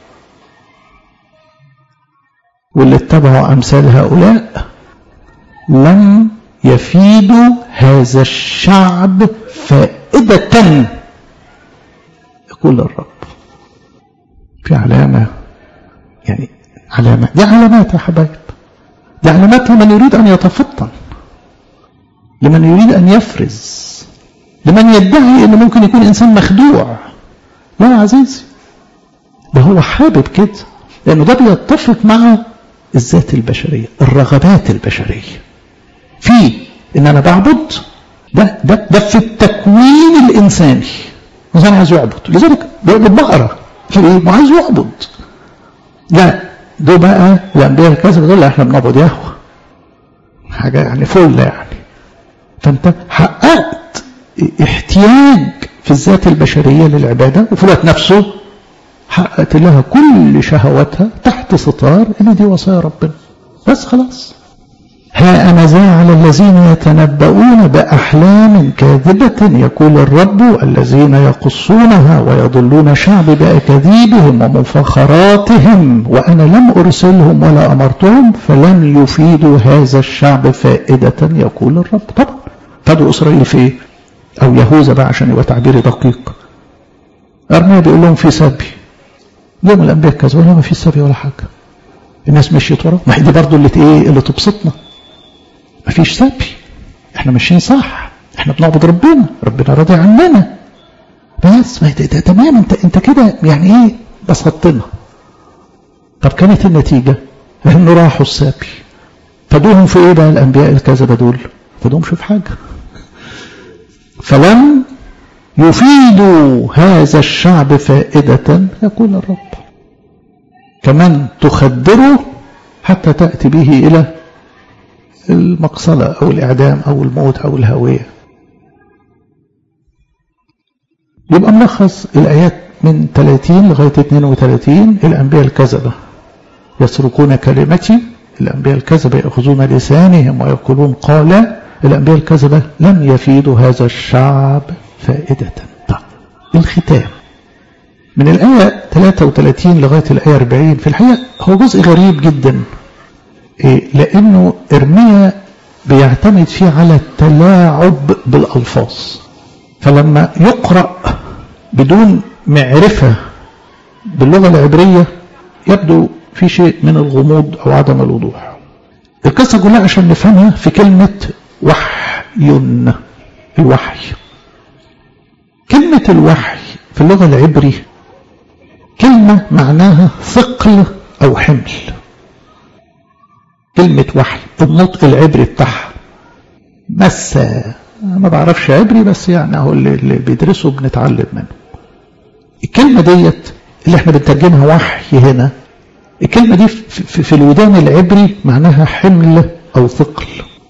واللي اتبعوا أمثال هؤلاء لم يفيدوا هذا الشعب فائدة يقول الرب في علامة يعني علامة دي علامات يا حبايب دي علامات لمن يريد أن يتفطن لمن يريد أن يفرز لمن يدعي أنه ممكن يكون إنسان مخدوع لا يا عزيزي ده هو حابب كده لأنه ده بيتفق مع الذات البشرية الرغبات البشرية في إن أنا بعبد ده ده ده في التكوين الإنساني الإنسان عايز يعبد لذلك بيعبد بقرة في إيه؟ ما عايز يعبد لا دول بقى الأنبياء الكذب دول احنا بنعبد يهوه حاجة يعني فل يعني فأنت حققت احتياج في الذات البشرية للعبادة وفي الوقت نفسه حققت لها كل شهواتها تحت ستار ان دي وصايا ربنا بس خلاص ها أنا ذا على الذين يتنبؤون بأحلام كاذبة يقول الرب الذين يقصونها ويضلون شعبي بأكاذيبهم ومفخراتهم وأنا لم أرسلهم ولا أمرتهم فلم يفيدوا هذا الشعب فائدة يقول الرب طبعا فادوا إسرائيل في إيه؟ أو يهوذا بقى عشان يبقى تعبيري دقيق أرميا بيقول لهم في سبي يوم الأنبياء كذا ولا ما في سبي ولا حاجة الناس مشيت ورا ما هي دي برضه اللي ايه اللي تبسطنا ما فيش سبي احنا ماشيين صح احنا بنعبد ربنا ربنا راضي عننا بس ما ده, ده تمام انت انت كده يعني ايه بسطنا طب كانت النتيجة انه راحوا السبي فدوهم في ايه بقى الانبياء الكذبة دول فدوهمش في حاجة فلم يفيدوا هذا الشعب فائدة يقول الرب كمان تخدره حتى تأتي به إلى المقصلة أو الإعدام أو الموت أو الهوية يبقى ملخص الآيات من 30 لغاية 32 الأنبياء الكذبة يسرقون كلمتي الأنبياء الكذبة يأخذون لسانهم ويقولون قال الأنبياء الكذبة لم يفيدوا هذا الشعب فائدة طيب الختام من الآية 33 لغاية الآية 40 في الحقيقة هو جزء غريب جدا إيه لأنه إرميا بيعتمد فيه على التلاعب بالألفاظ فلما يقرأ بدون معرفة باللغة العبرية يبدو في شيء من الغموض أو عدم الوضوح القصة كلها عشان نفهمها في كلمة وحي الوحي كلمة الوحي في اللغة العبري كلمة معناها ثقل أو حمل كلمة وحي النطق العبري بتاعها بس ما بعرفش عبري بس يعني اهو اللي, اللي بيدرسه بنتعلم منه الكلمة ديت اللي احنا بنترجمها وحي هنا الكلمة دي في, في, في الودان العبري معناها حمل أو ثقل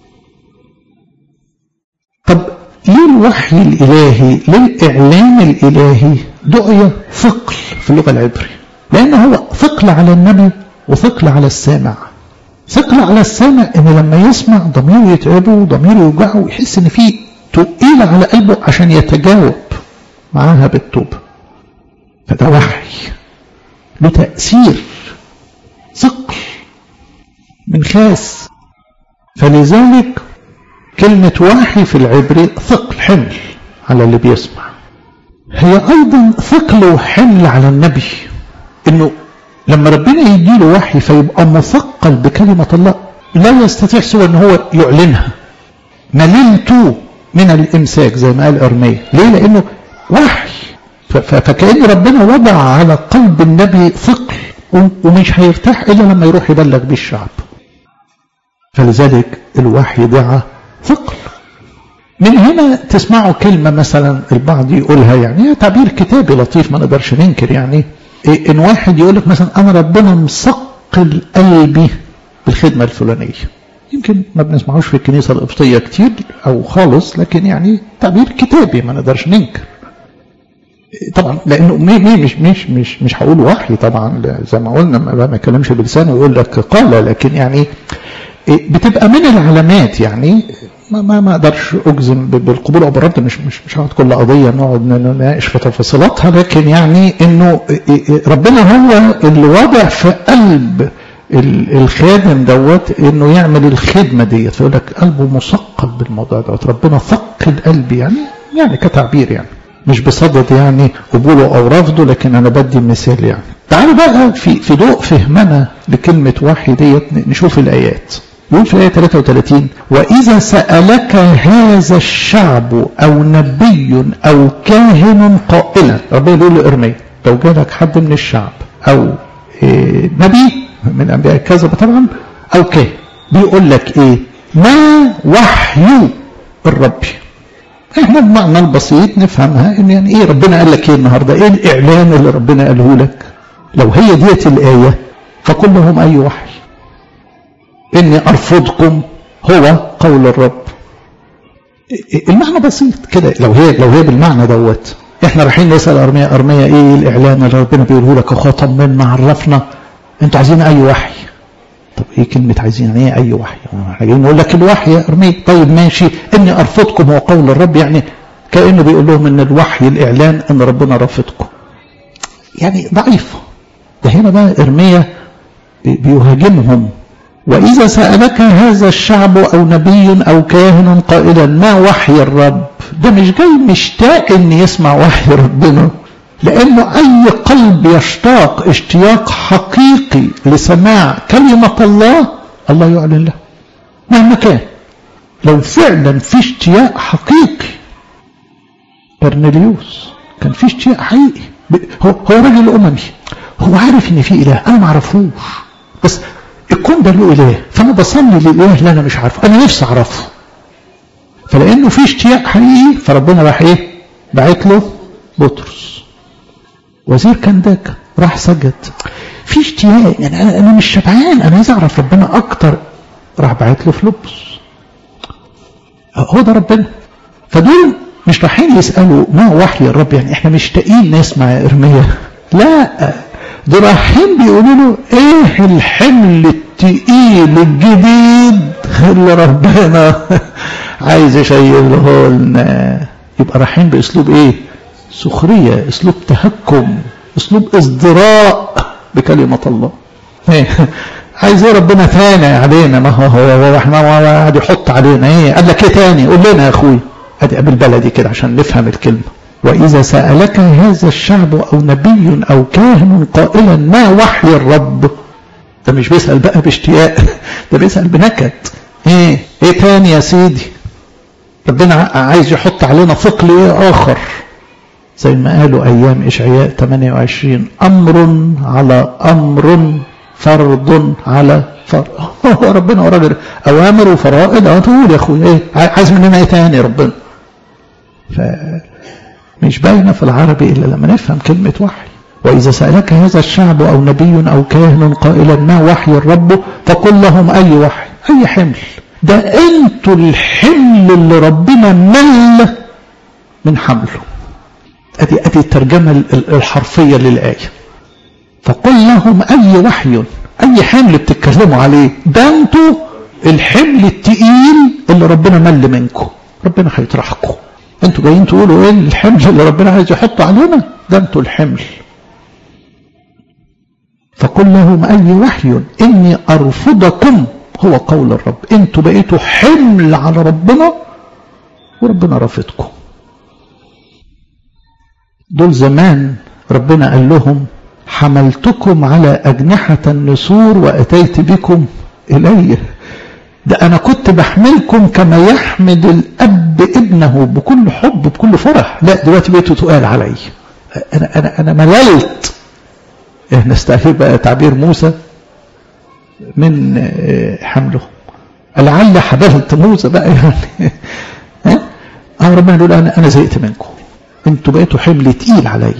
طب ليه الوحي الإلهي ليه الإعلام الإلهي دعية ثقل في اللغة العبري لأن هو ثقل على النبي وثقل على السامع ثقل على السامع ان لما يسمع ضميره يتعبه وضميره يوجعه ويحس ان في تقيل على قلبه عشان يتجاوب معاها بالتوبة فده وحي له تأثير ثقل من خاس فلذلك كلمة وحي في العبري ثقل حمل على اللي بيسمع هي أيضا ثقل وحمل على النبي إنه لما ربنا يديله وحي فيبقى مثقل بكلمة الله لا يستطيع سوى ان هو يعلنها مللت من الامساك زي ما قال ارميا ليه لانه وحي فكأن ربنا وضع على قلب النبي ثقل ومش هيرتاح الا لما يروح يبلغ بيه الشعب فلذلك الوحي دعا ثقل من هنا تسمعوا كلمة مثلا البعض يقولها يعني تعبير كتابي لطيف ما نقدرش ننكر يعني إيه ان واحد يقول لك مثلا انا ربنا مثقل قلبي بالخدمة الفلانية يمكن ما بنسمعوش في الكنيسة القبطية كتير او خالص لكن يعني تعبير كتابي ما نقدرش ننكر طبعا لانه مي مي مش مش مش مش هقول وحي طبعا زي ما قلنا ما بيتكلمش بلسانه ويقول لك قال لكن يعني بتبقى من العلامات يعني ما ما ما اقدرش اجزم بالقبول او بالرد مش مش مش هقعد كل قضيه نقعد نناقش في تفاصيلاتها لكن يعني انه ربنا هو اللي وضع في قلب الخادم دوت انه يعمل الخدمه ديت فيقول لك قلبه مثقل بالموضوع دوت ربنا ثقل قلبي يعني يعني كتعبير يعني مش بصدد يعني قبوله او رفضه لكن انا بدي مثال يعني تعالوا بقى في في ضوء فهمنا لكلمه وحي ديت نشوف الايات يقول في الآية 33 وإذا سألك هذا الشعب أو نبي أو كاهن قائلا ربنا بيقول له ارمي لو جالك حد من الشعب أو إيه نبي من أنبياء الكذبة طبعا أو كاهن بيقول لك إيه ما وحي الرب احنا بمعنى البسيط نفهمها ان يعني ايه ربنا قال لك ايه النهارده ايه الاعلان اللي ربنا قاله لك لو هي ديت الايه فقل لهم اي وحي اني ارفضكم هو قول الرب المعنى بسيط كده لو هي لو هي بالمعنى دوت احنا رايحين نسال ارميا ارميا ايه الاعلان اللي ربنا بيقوله لك اخويا طمنا عرفنا انتوا عايزين اي وحي طب ايه كلمة عايزين يعني ايه اي وحي احنا جايين نقول لك الوحي يا ارميا طيب ماشي اني ارفضكم هو قول الرب يعني كانه بيقول لهم ان الوحي الاعلان ان ربنا رافضكم يعني ضعيفه ده هنا بقى ارميا بيهاجمهم وإذا سألك هذا الشعب أو نبي أو كاهن قائلا ما وحي الرب ده مش جاي مشتاق ان يسمع وحي ربنا لأنه أي قلب يشتاق اشتياق حقيقي لسماع كلمة الله الله يعلن له مهما كان لو فعلا في اشتياق حقيقي برنليوس كان في اشتياق حقيقي هو هو راجل أممي هو عارف ان في إله أنا ما اعرفوش بس الكون ده له إله فأنا بصلي للإله اللي أنا مش عارفه أنا نفسي أعرفه فلأنه في اشتياق حقيقي فربنا راح إيه بعت له بطرس وزير كنداك راح سجد في اشتياق يعني أنا, أنا مش شبعان أنا عايز أعرف ربنا أكتر راح بعت له فلوبس هو ده ربنا فدول مش رايحين يسألوا ما وحي الرب يعني احنا مشتاقين نسمع ارميا لا دول رايحين بيقولوا له ايه الحمل التقيل الجديد اللي ربنا عايز يشيله لنا يبقى رايحين باسلوب ايه سخريه اسلوب تهكم اسلوب ازدراء بكلمه الله ايه عايز ايه ربنا تاني علينا ما هو هو احنا قاعد يحط علينا ايه قال لك ايه تاني قول لنا يا اخوي ادي قبل بلدي كده عشان نفهم الكلمه وإذا سألك هذا الشعب أو نبي أو كاهن قائلا ما وحي الرب ده مش بيسأل بقى باشتياق ده بيسأل بنكد ايه ايه تاني يا سيدي ربنا عايز يحط علينا ثقل ايه اخر زي ما قالوا ايام اشعياء 28 امر على امر فرض على فرض هو ربنا هو راجل اوامر وفرائض اه تقول يا اخويا ايه عايز مننا ايه تاني ربنا ف مش باينة في العربي إلا لما نفهم كلمة وحي وإذا سألك هذا الشعب أو نبي أو كاهن قائلا ما وحي الرب فقل لهم أي وحي أي حمل ده أنتوا الحمل اللي ربنا مل من حمله أدي أدي الترجمة الحرفية للآية فقل لهم أي وحي أي حمل بتتكلموا عليه ده أنتوا الحمل التقيل اللي ربنا مل منكم ربنا هيطرحكم انتوا جايين تقولوا ايه الحمل اللي ربنا عايز يحطه علينا ده انتوا الحمل فقل لهم اي وحي اني ارفضكم هو قول الرب انتوا بقيتوا حمل على ربنا وربنا رافضكم دول زمان ربنا قال لهم حملتكم على أجنحة النسور وأتيت بكم إلي ده أنا كنت بحملكم كما يحمد الأب ابنه بكل حب بكل فرح لا دلوقتي بقيتوا تقال علي أنا أنا أنا مللت نستعير بقى تعبير موسى من حمله لعل حبلت موسى بقى يعني ها اه ربنا يقول انا انا زهقت منكم انتوا بقيتوا حمل تقيل علي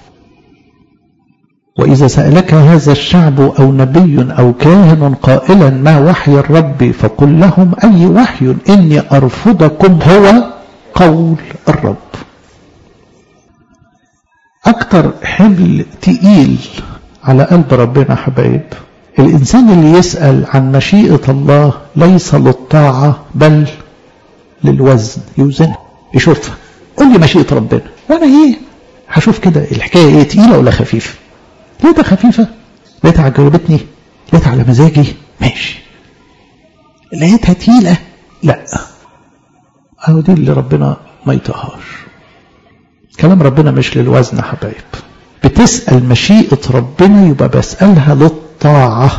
واذا سالك هذا الشعب او نبي او كاهن قائلا ما وحي الرب فقل لهم اي وحي اني ارفضكم هو قول الرب اكتر حمل تقيل على قلب ربنا حبايب الإنسان اللي يسأل عن مشيئة الله ليس للطاعة بل للوزن يوزنها يشوفها قول لي مشيئة ربنا وأنا إيه هشوف كده الحكاية إيه تقيلة ولا خفيفة لقيتها خفيفة لقيتها عجبتني لقيتها على مزاجي ماشي لقيتها تقيلة لا أهو دي اللي ربنا ما يطهاش كلام ربنا مش للوزن حبايب بتسأل مشيئة ربنا يبقى بسألها للطاعة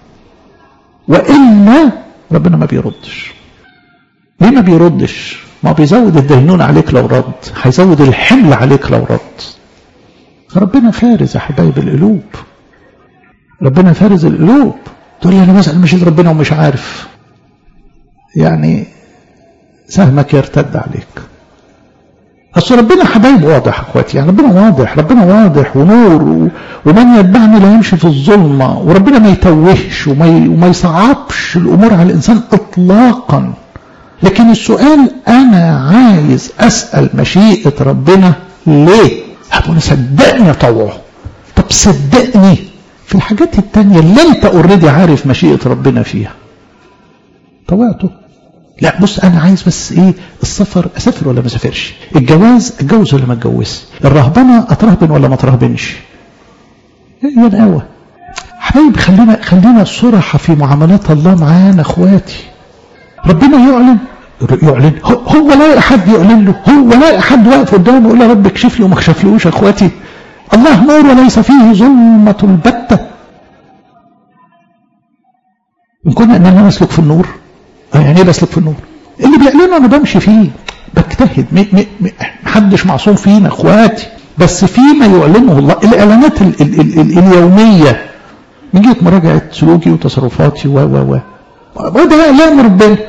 وإلا ربنا ما بيردش ليه ما بيردش ما بيزود الدهنون عليك لو رد هيزود الحمل عليك لو رد ربنا فارز يا حبايب القلوب ربنا فارز القلوب تقول لي انا بسأل مشيئة ربنا ومش عارف يعني سهمك يرتد عليك أصل ربنا حبايب واضح اخواتي يعني ربنا واضح ربنا واضح ونور و... ومن يتبعني لا يمشي في الظلمة وربنا ما يتوهش وما, ي... وما يصعبش الأمور على الإنسان إطلاقا لكن السؤال أنا عايز أسأل مشيئة ربنا ليه أبونا صدقني طوعه طب صدقني في الحاجات التانية اللي انت اوريدي عارف مشيئة ربنا فيها طوعته لا بص انا عايز بس ايه السفر اسافر ولا ما اسافرش الجواز اتجوز ولا ما اتجوزش الرهبنه اترهبن ولا ما اترهبنش يا نقاوة حبايب خلينا خلينا صرحة في معاملات الله معانا اخواتي ربنا يعلن يعلن هو لا حد يعلن له هو لا حد واقف قدامه يقول يا رب اكشف لي وما كشفلوش اخواتي الله نور وليس فيه ظلمة البتة إن كنا أننا نسلك في النور يعني ايه بسلك في النور اللي بيعلنه انا بمشي فيه بجتهد محدش معصوم فينا اخواتي بس فيما يعلنه الله الاعلانات ال ال ال ال اليوميه من جهه مراجعه سلوكي وتصرفاتي و و و وده اعلان ربنا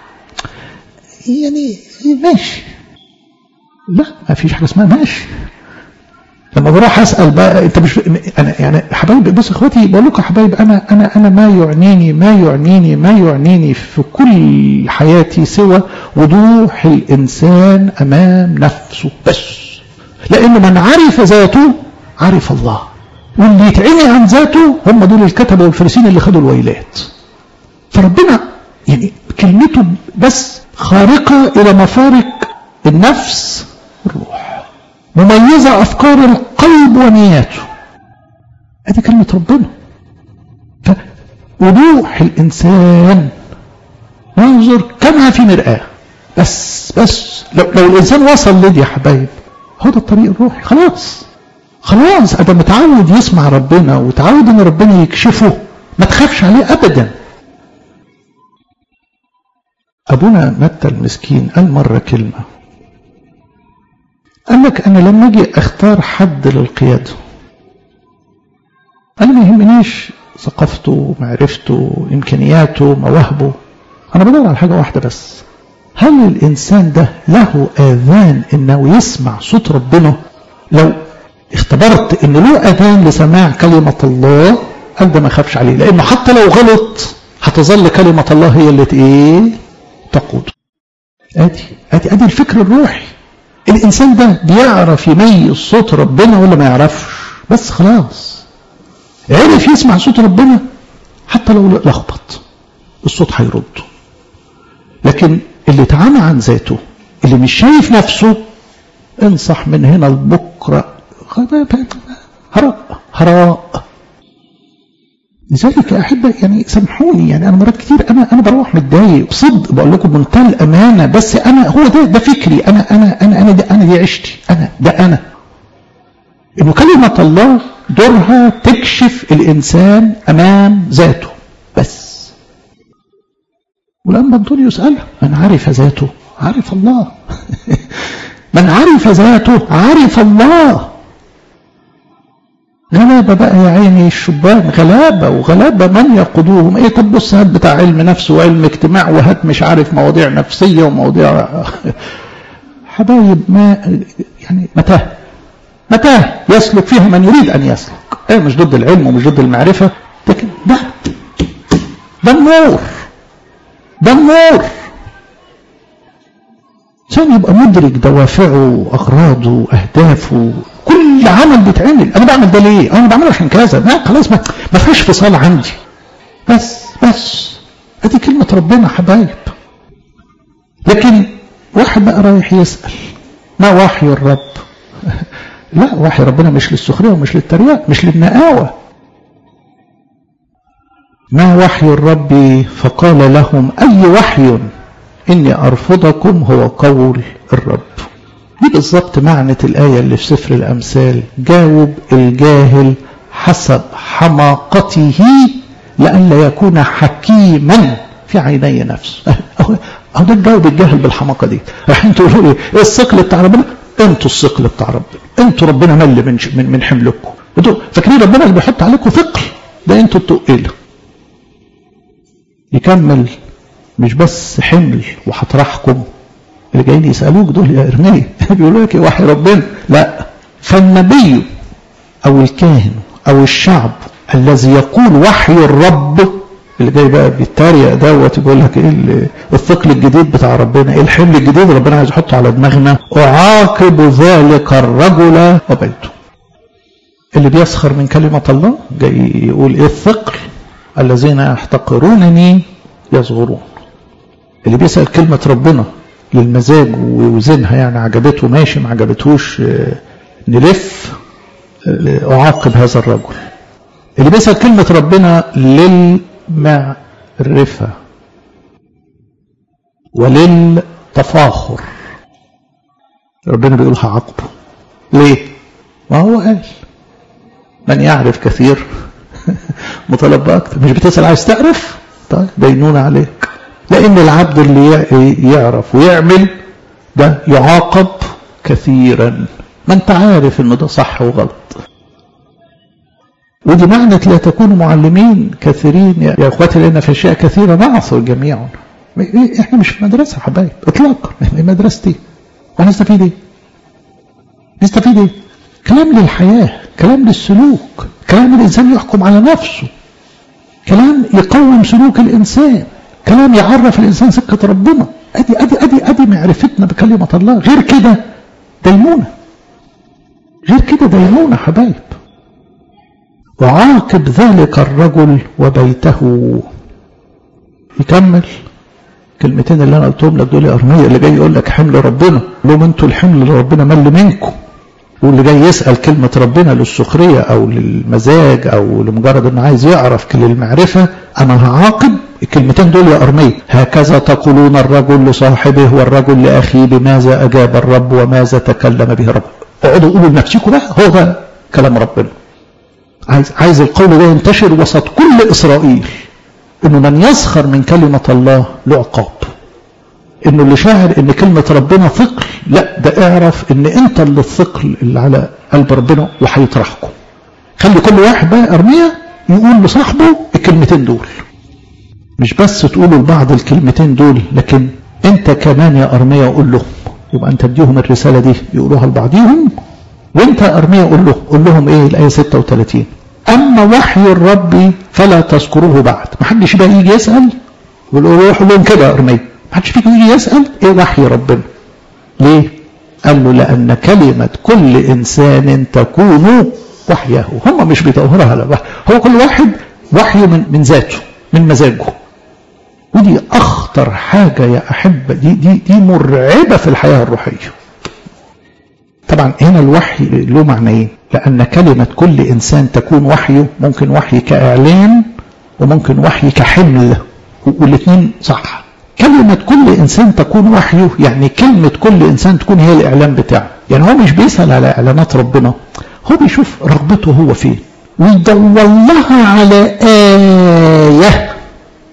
يعني ماشي لا ما فيش حاجه اسمها ماشي لما بروح اسال بقى انت مش انا يعني حبايبي بص اخواتي بقول لكم يا حبايب انا انا انا ما يعنيني ما يعنيني ما يعنيني في كل حياتي سوى وضوح الانسان امام نفسه بس لان من عرف ذاته عرف الله واللي يتعمي عن ذاته هم دول الكتبه والفرسين اللي خدوا الويلات فربنا يعني كلمته بس خارقه الى مفارق النفس والروح مميزة أفكار القلب ونياته هذه كلمة ربنا فوضوح الإنسان ينظر كما في مرآة بس بس لو, لو الإنسان وصل لدي يا حبايب هو ده الطريق الروحي خلاص خلاص أنا متعود يسمع ربنا وتعود إن ربنا يكشفه ما تخافش عليه أبدا أبونا متى المسكين قال مرة كلمة قال لك أنا لما أجي أختار حد للقيادة أنا ما يهمنيش ثقافته معرفته إمكانياته مواهبه أنا بدور على حاجة واحدة بس هل الإنسان ده له آذان إنه يسمع صوت ربنا لو اختبرت إن له آذان لسماع كلمة الله قال ده ما خافش عليه لأنه حتى لو غلط هتظل كلمة الله هي اللي إيه تقوده أدي أدي أدي الفكر الروحي الإنسان ده بيعرف يميز صوت ربنا ولا ما يعرفش بس خلاص عرف يسمع صوت ربنا حتى لو لخبط الصوت هيرده لكن اللي اتعامى عن ذاته اللي مش شايف نفسه انصح من هنا لبكره هراء هراء لذلك يا احبه يعني سامحوني يعني انا مرات كتير انا انا بروح متضايق صدق بقول لكم بمنتهى الامانه بس انا هو ده ده فكري انا انا انا انا ده انا دي عشتي انا ده انا انه كلمه الله دورها تكشف الانسان امام ذاته بس ولما أنطونيوس قال من عرف ذاته عرف الله من عرف ذاته عرف الله غلابة بقى يا عيني الشبان غلابة وغلابة من يقودوهم ايه طب بص هات بتاع علم نفس وعلم اجتماع وهات مش عارف مواضيع نفسية ومواضيع حبايب ما يعني متاه متاه يسلك فيها من يريد ان يسلك ايه مش ضد العلم ومش ضد المعرفة لكن ده ده النور ده النور عشان يبقى مدرك دوافعه واغراضه واهدافه كل عمل بيتعمل انا بعمل ده ليه انا بعمله عشان كذا لا خلاص ما, ما فيهاش فصال عندي بس بس ادي كلمه ربنا حبايب لكن واحد بقى رايح يسال ما وحي الرب لا وحي ربنا مش للسخريه ومش للترياق مش للنقاوه ما وحي الرب فقال لهم اي وحي اني ارفضكم هو قول الرب دي بالظبط معنى الآية اللي في سفر الأمثال جاوب الجاهل حسب حماقته لئلا يكون حكيما في عيني نفسه أهو ده الجاوب الجاهل بالحماقة دي رايحين تقولوا لي ايه الثقل بتاع ربنا انتوا الثقل بتاع ربنا انتوا ربنا مل من من, من حملكم انتوا فاكرين ربنا اللي بيحط عليكم ثقل ده انتوا التقيل يكمل مش بس حمل وهطرحكم اللي جايين يسألوك دول يا إرميا بيقولوا لك وحي ربنا لا فالنبي أو الكاهن أو الشعب الذي يقول وحي الرب اللي جاي بقى بيتريق دوت يقول لك ايه الثقل الجديد بتاع ربنا ايه الحمل الجديد ربنا عايز يحطه على دماغنا اعاقب ذلك الرجل وبيته اللي بيسخر من كلمة الله جاي يقول ايه الثقل الذين يحتقرونني يصغرون اللي بيسأل كلمة ربنا للمزاج ويوزنها يعني عجبته ماشي ما عجبتهوش نلف أعاقب هذا الرجل اللي بيسأل كلمة ربنا للمعرفة وللتفاخر ربنا بيقول هعاقبه ليه؟ ما هو قال من يعرف كثير مطالب بأكتر مش بتسأل عايز تعرف؟ طيب دينون عليك لأن العبد اللي يعرف ويعمل ده يعاقب كثيرا ما انت عارف ان ده صح وغلط ودي معنى لا تكونوا معلمين كثيرين يا اخواتي لان في اشياء كثيره نعثر جميعا احنا مش في مدرسه حبايب اطلاقا احنا مدرستي وهنستفيد ايه؟ نستفيد ايه؟ كلام للحياه كلام للسلوك كلام الانسان يحكم على نفسه كلام يقوم سلوك الانسان كلام يعرف الإنسان سكة ربنا أدي أدي أدي أدي معرفتنا بكلمة الله غير كده دينونة غير كده دينونة حبايب وعاقب ذلك الرجل وبيته يكمل كلمتين اللي انا قلتهم لك دول يا ارميه اللي جاي يقول لك حمل ربنا لهم انتوا الحمل اللي ربنا مل منكم واللي جاي يسال كلمه ربنا للسخريه او للمزاج او لمجرد انه عايز يعرف للمعرفه انا هعاقب الكلمتين دول يا أرمية هكذا تقولون الرجل لصاحبه والرجل لأخيه بماذا أجاب الرب وماذا تكلم به الرب اقعدوا قولوا لنفسكم بقى هو ده كلام ربنا عايز, عايز القول ده ينتشر وسط كل إسرائيل إنه من يسخر من كلمة الله له عقاب إنه اللي شاعر إن كلمة ربنا ثقل لا ده اعرف إن أنت اللي الثقل اللي على قلب ربنا وهيطرحكم خلي كل واحد بقى أرمية يقول لصاحبه الكلمتين دول مش بس تقولوا لبعض الكلمتين دول لكن انت كمان يا ارميا قول لهم يبقى انت اديهم الرسالة دي يقولوها لبعضهم وانت يا ارميا قول لهم قول لهم ايه الايه 36 اما وحي الرب فلا تذكروه بعد ما حدش بقى يجي يسال يقول روحوا لهم كده يا ارميا ما حدش فيكم يجي يسال ايه وحي ربنا ليه قال له لان كلمه كل انسان تكون وحيه هم مش بيطورها لا هو كل واحد وحي من من ذاته من مزاجه ودي أخطر حاجة يا أحبة دي, دي, دي مرعبة في الحياة الروحية طبعا هنا الوحي له معنيين لأن كلمة كل إنسان تكون وحيه ممكن وحي كإعلان وممكن وحي كحمل والاثنين صح كلمة كل إنسان تكون وحيه يعني كلمة كل إنسان تكون هي الإعلان بتاعه يعني هو مش بيسأل على إعلانات ربنا هو بيشوف رغبته هو فين ويدور لها على آية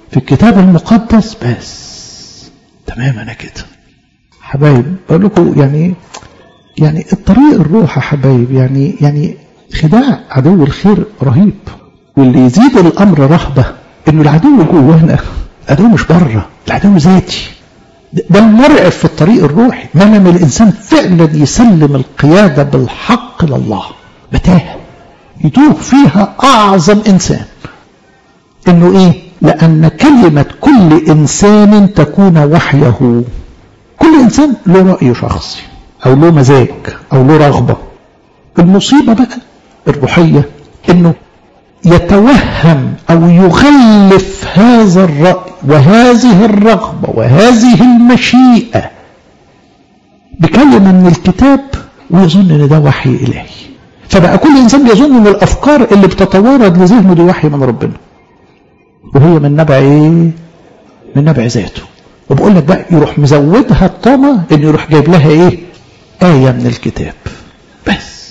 في الكتاب المقدس بس تمام انا كده حبايب بقول لكم يعني يعني الطريق الروح يا حبايب يعني يعني خداع عدو الخير رهيب واللي يزيد الامر رهبه انه العدو جوانا العدو مش بره العدو ذاتي ده المرعب في الطريق الروحي ما لما الانسان فعلا يسلم القياده بالحق لله متاهه يتوه فيها اعظم انسان انه ايه لان كلمه كل انسان تكون وحيه كل انسان له راي شخصي او له مزاج او له رغبه المصيبه بقى الروحيه انه يتوهم او يغلف هذا الراي وهذه الرغبه وهذه المشيئه بكلمه من الكتاب ويظن ان ده وحي الهي فبقى كل انسان بيظن ان الافكار اللي بتتوارد لذهنه دي وحي من ربنا وهي من نبع ايه من نبع ذاته وبقول لك بقى يروح مزودها الطامة انه يروح جايب لها ايه آية من الكتاب بس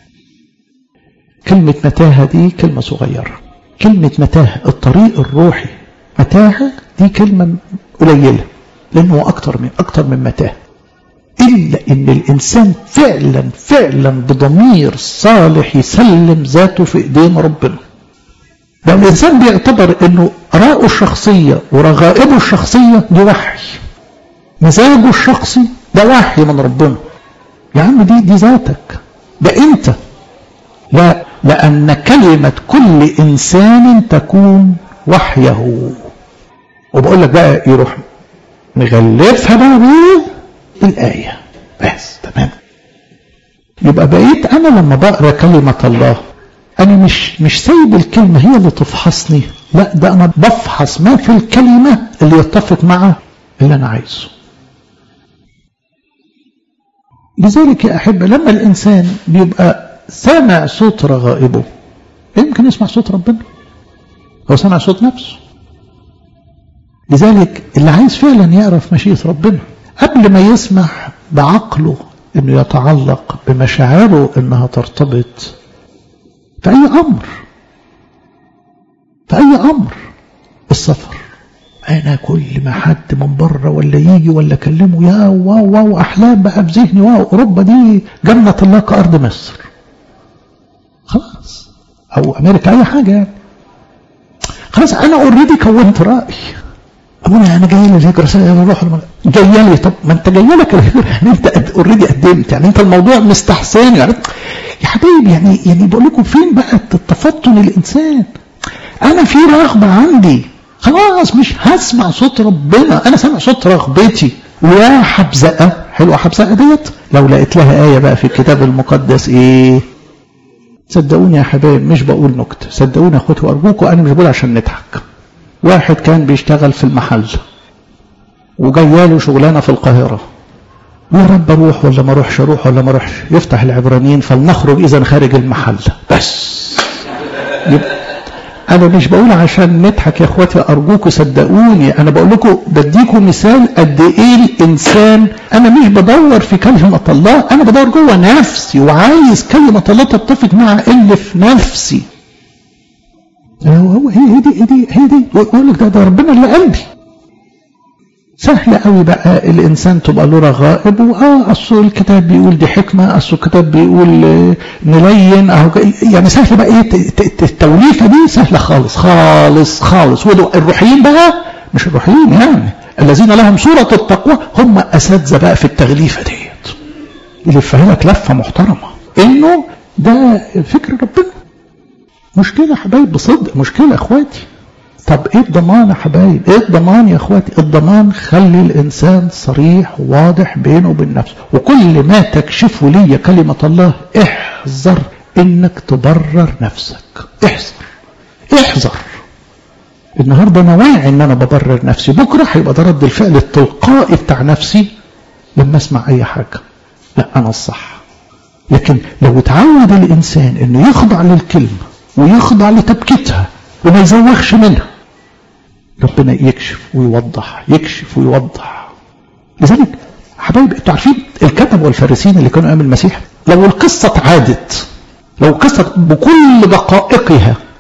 كلمة متاهة دي كلمة صغيرة كلمة متاهة الطريق الروحي متاهة دي كلمة قليلة لأنه أكتر من أكتر من متاهة إلا إن الإنسان فعلا فعلا بضمير صالح يسلم ذاته في إيدين ربنا ده الإنسان بيعتبر إنه آراءه الشخصية ورغائبه الشخصية دي وحي مزاجه الشخصي ده وحي من ربنا يا عم دي دي ذاتك ده أنت لا لأن كلمة كل إنسان تكون وحيه وبقول لك بقى يروح مغلفها بقى بإيه؟ الآية بس تمام يبقى بقيت أنا لما بقرأ كلمة الله أنا مش مش سايب الكلمة هي اللي تفحصني لا ده أنا بفحص ما في الكلمة اللي يتفق مع اللي أنا عايزه لذلك يا أحبة لما الإنسان بيبقى سامع صوت رغائبه يمكن يسمع صوت ربنا هو سامع صوت نفسه لذلك اللي عايز فعلا يعرف مشيئة ربنا قبل ما يسمح بعقله انه يتعلق بمشاعره انها ترتبط في اي امر في اي امر السفر انا كل ما حد من بره ولا يجي ولا اكلمه يا واو واو احلام بقى في ذهني واو اوروبا دي جنه الله كارض مصر خلاص او امريكا اي حاجه يعني خلاص انا اوريدي كونت راي ابونا انا جاي لي الهجره انا اروح جايه لي طب ما انت جايه لك الهجره يعني انت اوريدي قدمت يعني انت الموضوع مستحسن يعني يا حبايبي يعني يعني بقول لكم فين بقى التفطن الانسان انا في رغبه عندي خلاص مش هسمع صوت ربنا انا سامع صوت رغبتي ويا حبزقه حلوه حبزقه ديت لو لقيت لها ايه بقى في الكتاب المقدس ايه صدقوني يا حبايب مش بقول نكته صدقوني يا اخواتي وارجوكم انا مش بقول عشان نضحك واحد كان بيشتغل في المحل وجايه شغلانه في القاهره يا رب اروح ولا ما اروحش اروح ولا ما اروحش يفتح العبرانيين فلنخرج اذا خارج المحل بس يبقى انا مش بقول عشان نضحك يا اخواتي ارجوكم صدقوني انا بقول لكم بديكم مثال قد ايه الانسان انا مش بدور في كلمه الله انا بدور جوه نفسي وعايز كلمه الله تتفق مع اللي في نفسي هو هي دي هي دي هي دي يقول لك ده, ده ربنا اللي قلبي سهل قوي بقى الانسان تبقى له رغائب واه اصل الكتاب بيقول دي حكمه اصل الكتاب بيقول نلين اهو يعني سهل بقى ايه التوليفه دي سهله خالص خالص خالص والروحيين بقى مش الروحيين يعني الذين لهم صوره التقوى هم اساتذه بقى في التغليفه ديت يلفها لك لفه محترمه انه ده فكر ربنا مشكله يا حبايب بصدق مشكله يا اخواتي طب ايه الضمان يا حبايب ايه الضمان يا اخواتي الضمان خلي الانسان صريح وواضح بينه وبين نفسه وكل ما تكشفه لي كلمة الله احذر انك تبرر نفسك احذر احذر النهارده انا واعي ان انا ببرر نفسي بكره هيبقى ده رد الفعل التلقائي بتاع نفسي لما اسمع اي حاجه لا انا الصح لكن لو اتعود الانسان انه يخضع للكلمه ويخضع لتبكيتها وما يزوخش منها ربنا يكشف ويوضح يكشف ويوضح لذلك حبايبي انتوا عارفين الكتب والفارسين اللي كانوا ايام المسيح لو القصه اتعادت لو القصه بكل دقائقها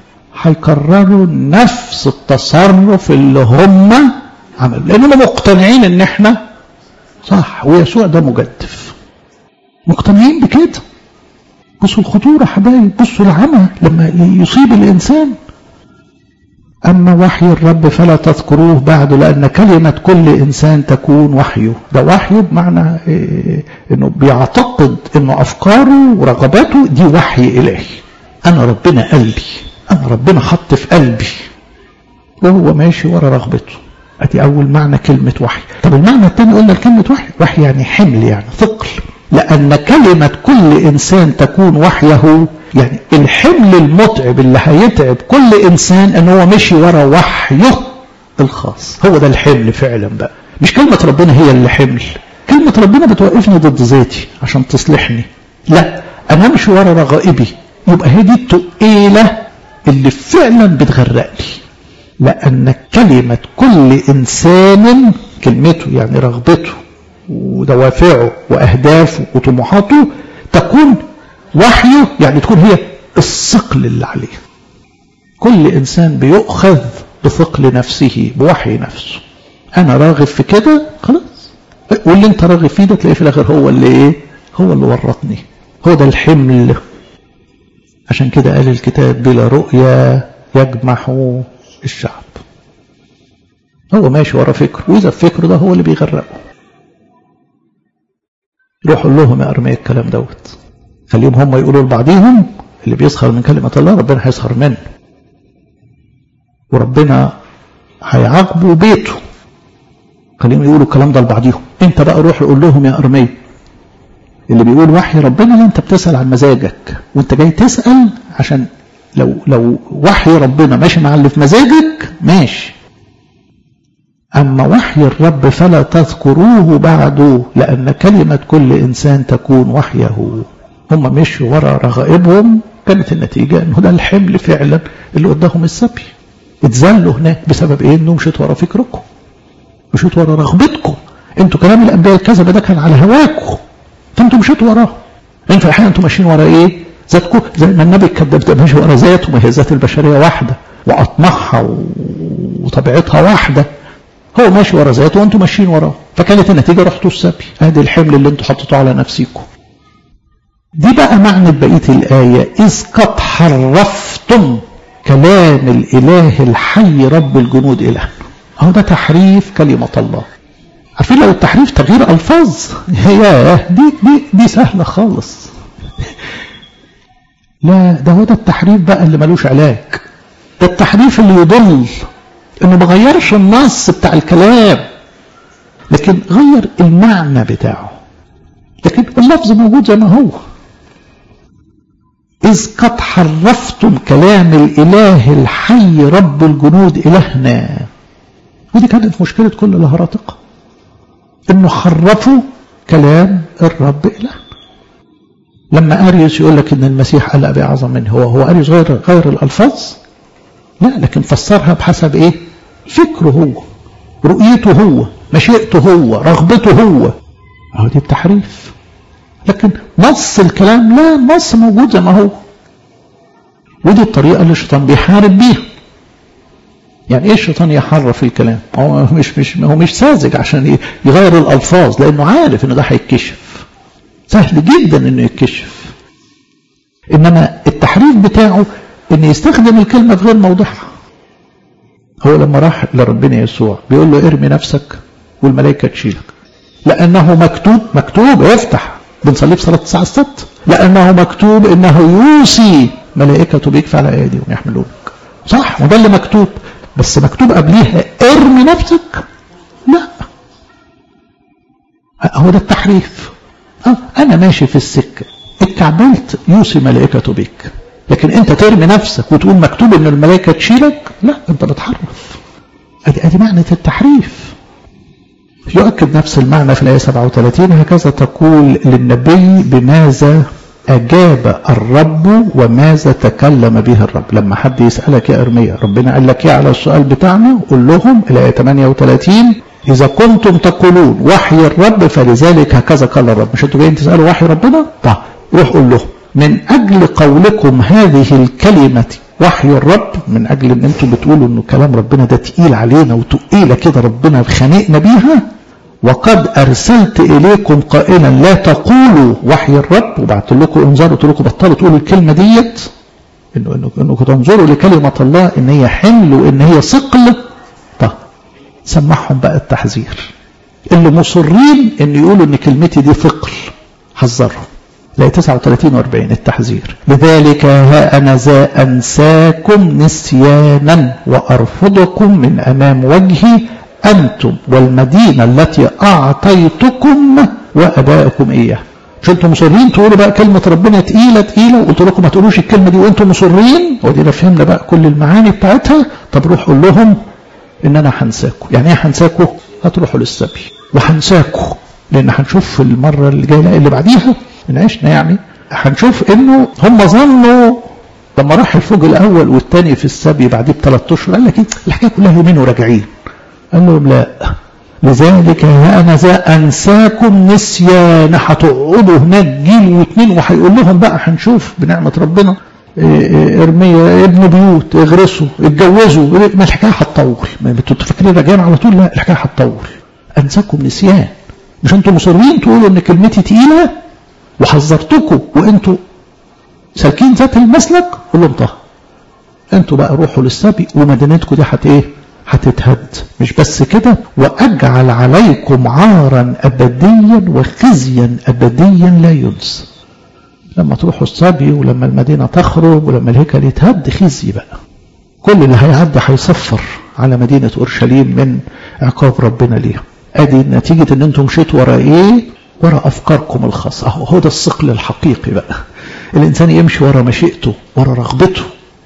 هيكرروا نفس التصرف اللي هم عملوا لانهم مقتنعين ان احنا صح ويسوع ده مجدف مقتنعين بكده بصوا الخطورة حبايب بصوا العمى لما يصيب الإنسان أما وحي الرب فلا تذكروه بعد لأن كلمة كل إنسان تكون وحيه ده وحيه بمعنى إيه إنه بيعتقد إنه أفكاره ورغباته دي وحي إلهي أنا ربنا قال لي أنا ربنا حط في قلبي وهو ماشي ورا رغبته أدي أول معنى كلمة وحي طب المعنى الثاني قلنا كلمة وحي وحي يعني حمل يعني ثقل لأن كلمة كل إنسان تكون وحيه يعني الحمل المتعب اللي هيتعب كل إنسان أن هو مشي ورا وحيه الخاص هو ده الحمل فعلا بقى مش كلمة ربنا هي اللي حمل كلمة ربنا بتوقفني ضد ذاتي عشان تصلحني لا أنا أمشي ورا رغائبي يبقى هي دي التقيلة اللي فعلا بتغرقني لأن كلمة كل إنسان كلمته يعني رغبته ودوافعه وأهدافه وطموحاته تكون وحيه يعني تكون هي الثقل اللي عليه كل إنسان بيؤخذ بثقل نفسه بوحي نفسه أنا راغب في كده خلاص واللي أنت راغب فيه ده تلاقيه في الآخر هو اللي إيه هو اللي ورطني هو ده الحمل عشان كده قال الكتاب بلا رؤيا يجمح الشعب هو ماشي ورا فكره وإذا الفكر ده هو اللي بيغرقه روحوا لهم يا أرمية الكلام دوت خليهم هم يقولوا لبعضيهم اللي بيسخر من كلمة الله ربنا هيسخر منه وربنا هيعاقبه بيته خليهم يقولوا الكلام ده لبعضيهم انت بقى روح قول لهم يا أرمية اللي بيقول وحي ربنا لا انت بتسأل عن مزاجك وانت جاي تسأل عشان لو لو وحي ربنا ماشي مع اللي في مزاجك ماشي أما وحي الرب فلا تذكروه بعد لأن كلمة كل إنسان تكون وحيه هم مشوا ورا رغائبهم كانت النتيجة أنه ده الحمل فعلا اللي قدامهم السبي اتذلوا هناك بسبب إيه أنه مشيت ورا فكركم مشيت ورا رغبتكم انتوا كلام الأنبياء الكذب ده كان على هواكم فانتوا مشيتوا وراه لأن في الحقيقة انتوا ماشيين ورا إيه ذاتكم زي ما النبي الكذاب ده ماشي ورا ذاته ما هي ذات البشرية واحدة وأطماعها وطبيعتها واحدة هو ماشي ورا ذاته وانتم ماشيين وراه فكانت النتيجه رحتوا السبي ادي الحمل اللي انتم حطيتوه على نفسيكم دي بقى معنى بقيه الايه اذ قد حرفتم كلام الاله الحي رب الجنود الهنا اهو ده تحريف كلمه الله عارفين لو التحريف تغيير الفاظ ياه دي دي دي سهله خالص لا ده هو ده التحريف بقى اللي ملوش علاج ده التحريف اللي يضل انه ما غيرش النص بتاع الكلام لكن غير المعنى بتاعه لكن اللفظ موجود زي ما هو إذ قد حرفتم كلام الإله الحي رب الجنود إلهنا ودي كانت مشكلة كل الهراطقة إنه حرفوا كلام الرب إلهنا لما أريوس يقول لك إن المسيح قال أبي أعظم منه هو هو أريوس غير غير الألفاظ لا لكن فسرها بحسب ايه فكره هو رؤيته هو مشيئته هو رغبته هو اهو دي التحريف لكن نص الكلام لا النص موجود زي ما هو ودي الطريقة اللي الشيطان بيحارب بيها يعني ايه الشيطان يحرف الكلام هو مش مش هو مش ساذج عشان يغير الالفاظ لانه عارف انه ده هيتكشف سهل جدا انه يتكشف انما التحريف بتاعه ان يستخدم الكلمة في غير موضعها هو لما راح لربنا يسوع بيقول له ارمي نفسك والملائكة تشيلك لأنه مكتوب مكتوب افتح بنصلي في صلاة الساعة الست لأنه مكتوب إنه يوصي ملائكته بيك على أيديهم يحملونك صح وده اللي مكتوب بس مكتوب قبليها ارمي نفسك لا هو ده التحريف أه أنا ماشي في السكة اتكعبلت يوصي ملائكته بك لكن انت ترمي نفسك وتقول مكتوب ان الملائكه تشيلك لا انت بتحرف ادي ادي معنى التحريف يؤكد نفس المعنى في الايه 37 هكذا تقول للنبي بماذا اجاب الرب وماذا تكلم به الرب لما حد يسالك يا ارميا ربنا قال لك ايه على السؤال بتاعنا قول لهم الايه 38 اذا كنتم تقولون وحي الرب فلذلك هكذا قال الرب مش انتوا جايين تسالوا وحي ربنا طب روح قول لهم من أجل قولكم هذه الكلمة وحي الرب من أجل أن أنتم بتقولوا أنه كلام ربنا ده تقيل علينا وتقيلة كده ربنا خانقنا بيها وقد أرسلت إليكم قائلا لا تقولوا وحي الرب وبعت لكم انذار قلت لكم بطلوا تقولوا الكلمة ديت إنه إنه إنكم تنظروا لكلمة الله إن هي حمل وإن هي ثقل طب سمعهم بقى التحذير اللي مصرين إن يقولوا إن كلمتي دي ثقل حذرهم لا 39 و40 التحذير لذلك ها أنا ذا أنساكم نسيانا وأرفضكم من أمام وجهي أنتم والمدينة التي أعطيتكم وأبائكم إياه مش أنتم مصرين تقولوا بقى كلمة ربنا تقيلة تقيلة وقلت لكم ما تقولوش الكلمة دي وأنتم مصرين ودينا فهمنا بقى كل المعاني بتاعتها طب روح قول لهم إن أنا هنساكم يعني إيه هنساكم هتروحوا للسبي وهنساكم لأن هنشوف في المرة اللي جاية اللي بعديها من عشنا يعني هنشوف إنه هم ظنوا لما راح الفوج الأول والثاني في السبي بعديه بثلاث أشهر قال لك إيه الحكاية كلها يومين وراجعين قال لهم لا لذلك أنا ذا أنساكم نسيان هتقعدوا هناك جيل واثنين وهيقول لهم بقى هنشوف بنعمة ربنا ارميا ابن بيوت اغرسوا اتجوزوا ما الحكاية هتطول ما انتوا فاكرين راجعين على طول لا الحكاية هتطول أنساكم نسيان مش انتوا مصرين تقولوا ان كلمتي تقيلة وحذرتكم وانتوا سالكين ذات المسلك قول لهم طه انتوا بقى روحوا للسبي ومدينتكم دي هت ايه هتتهد مش بس كده وأجعل عليكم عارا أبديا وخزيا أبديا لا ينسى لما تروحوا الصبي ولما المدينة تخرج ولما الهيكل يتهد خزي بقى كل اللي هيعدي هيصفر على مدينة أورشليم من عقاب ربنا ليها ادي نتيجة ان انتم مشيتوا ورا ايه ورا افكاركم الخاصة اهو هو ده الثقل الحقيقي بقى الانسان يمشي ورا مشيئته ورا رغبته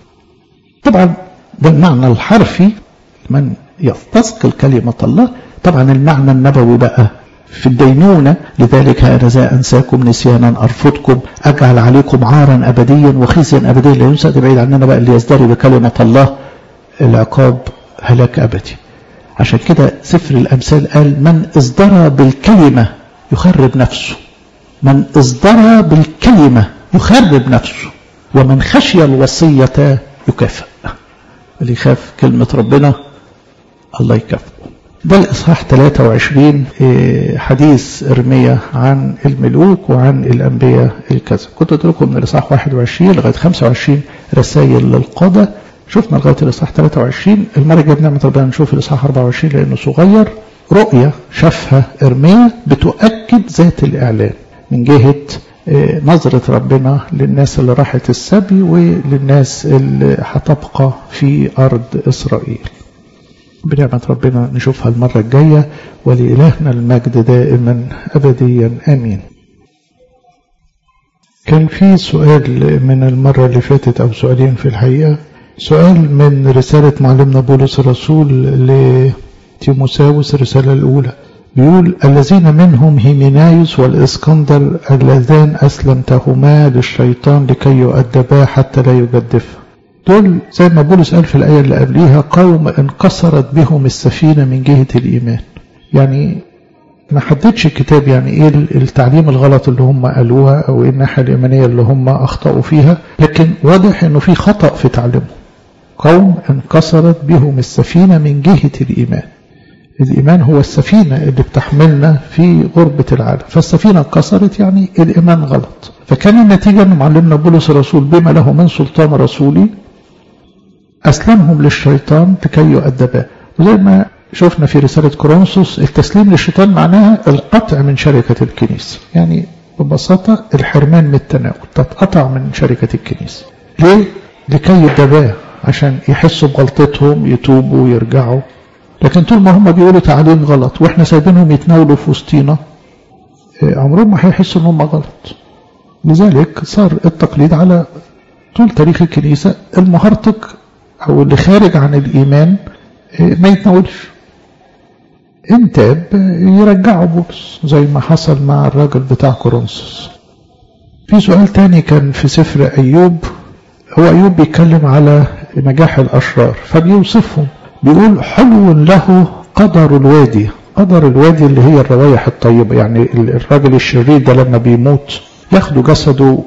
طبعا ده المعنى الحرفي من يستثقل كلمة الله طبعا المعنى النبوي بقى في الدينونة لذلك هذا أنساكم نسيانا أرفضكم أجعل عليكم عارا أبديا وخزيا أبديا لا ينسى بعيد عننا بقى اللي يزدري بكلمة الله العقاب هلاك أبدي عشان كده سفر الأمثال قال من ازدرى بالكلمة يخرب نفسه من ازدرى بالكلمة يخرب نفسه ومن خشي الوصية يكافئ اللي يخاف كلمة ربنا الله يكافئه ده الإصحاح 23 حديث إرميا عن الملوك وعن الأنبياء الكذا كنت قلت لكم من الإصحاح 21 لغاية 25 رسائل للقادة شفنا لغاية الإصحاح 23 المرة الجاية بنعمة ربنا نشوف الإصحاح 24 لأنه صغير رؤية شافها إرميا بتؤكد ذات الإعلان من جهة نظرة ربنا للناس اللي راحت السبي وللناس اللي هتبقى في أرض إسرائيل بنعمة ربنا نشوفها المرة الجاية ولإلهنا المجد دائما أبديا آمين كان في سؤال من المرة اللي فاتت أو سؤالين في الحقيقة سؤال من رسالة معلمنا بولس الرسول لتيموساوس الرسالة الأولى بيقول الذين منهم هيمينايوس والإسكندر اللذان أسلمتهما للشيطان لكي يؤدبا حتى لا يجدفا دول زي ما بولس قال في الآية اللي قبليها قوم انكسرت بهم السفينة من جهة الإيمان يعني ما حددش الكتاب يعني ايه التعليم الغلط اللي هم قالوها او ايه الناحية الإيمانية اللي هم أخطأوا فيها لكن واضح انه في خطأ في تعليمهم قوم انكسرت بهم السفينة من جهة الإيمان الإيمان هو السفينة اللي بتحملنا في غربة العالم فالسفينة انكسرت يعني الإيمان غلط فكان النتيجة أن معلمنا بولس الرسول بما له من سلطان رسولي أسلمهم للشيطان لكي يؤدبا وزي ما شفنا في رسالة كورنثوس التسليم للشيطان معناها القطع من شركة الكنيسة يعني ببساطة الحرمان من التناول تتقطع من شركة الكنيسة ليه؟ لكي يدباه عشان يحسوا بغلطتهم يتوبوا ويرجعوا لكن طول ما هم بيقولوا تعليم غلط واحنا سايبينهم يتناولوا في وسطينا عمرهم ما هيحسوا ان هم غلط لذلك صار التقليد على طول تاريخ الكنيسة المهرطق او اللي خارج عن الايمان ما يتناولش ان تاب يرجعوا بولس زي ما حصل مع الراجل بتاع كورنثوس في سؤال تاني كان في سفر ايوب هو ايوب بيتكلم على نجاح الاشرار فبيوصفهم بيقول حلو له قدر الوادي قدر الوادي اللي هي الروايح الطيبة يعني الراجل الشرير ده لما بيموت ياخدوا جسده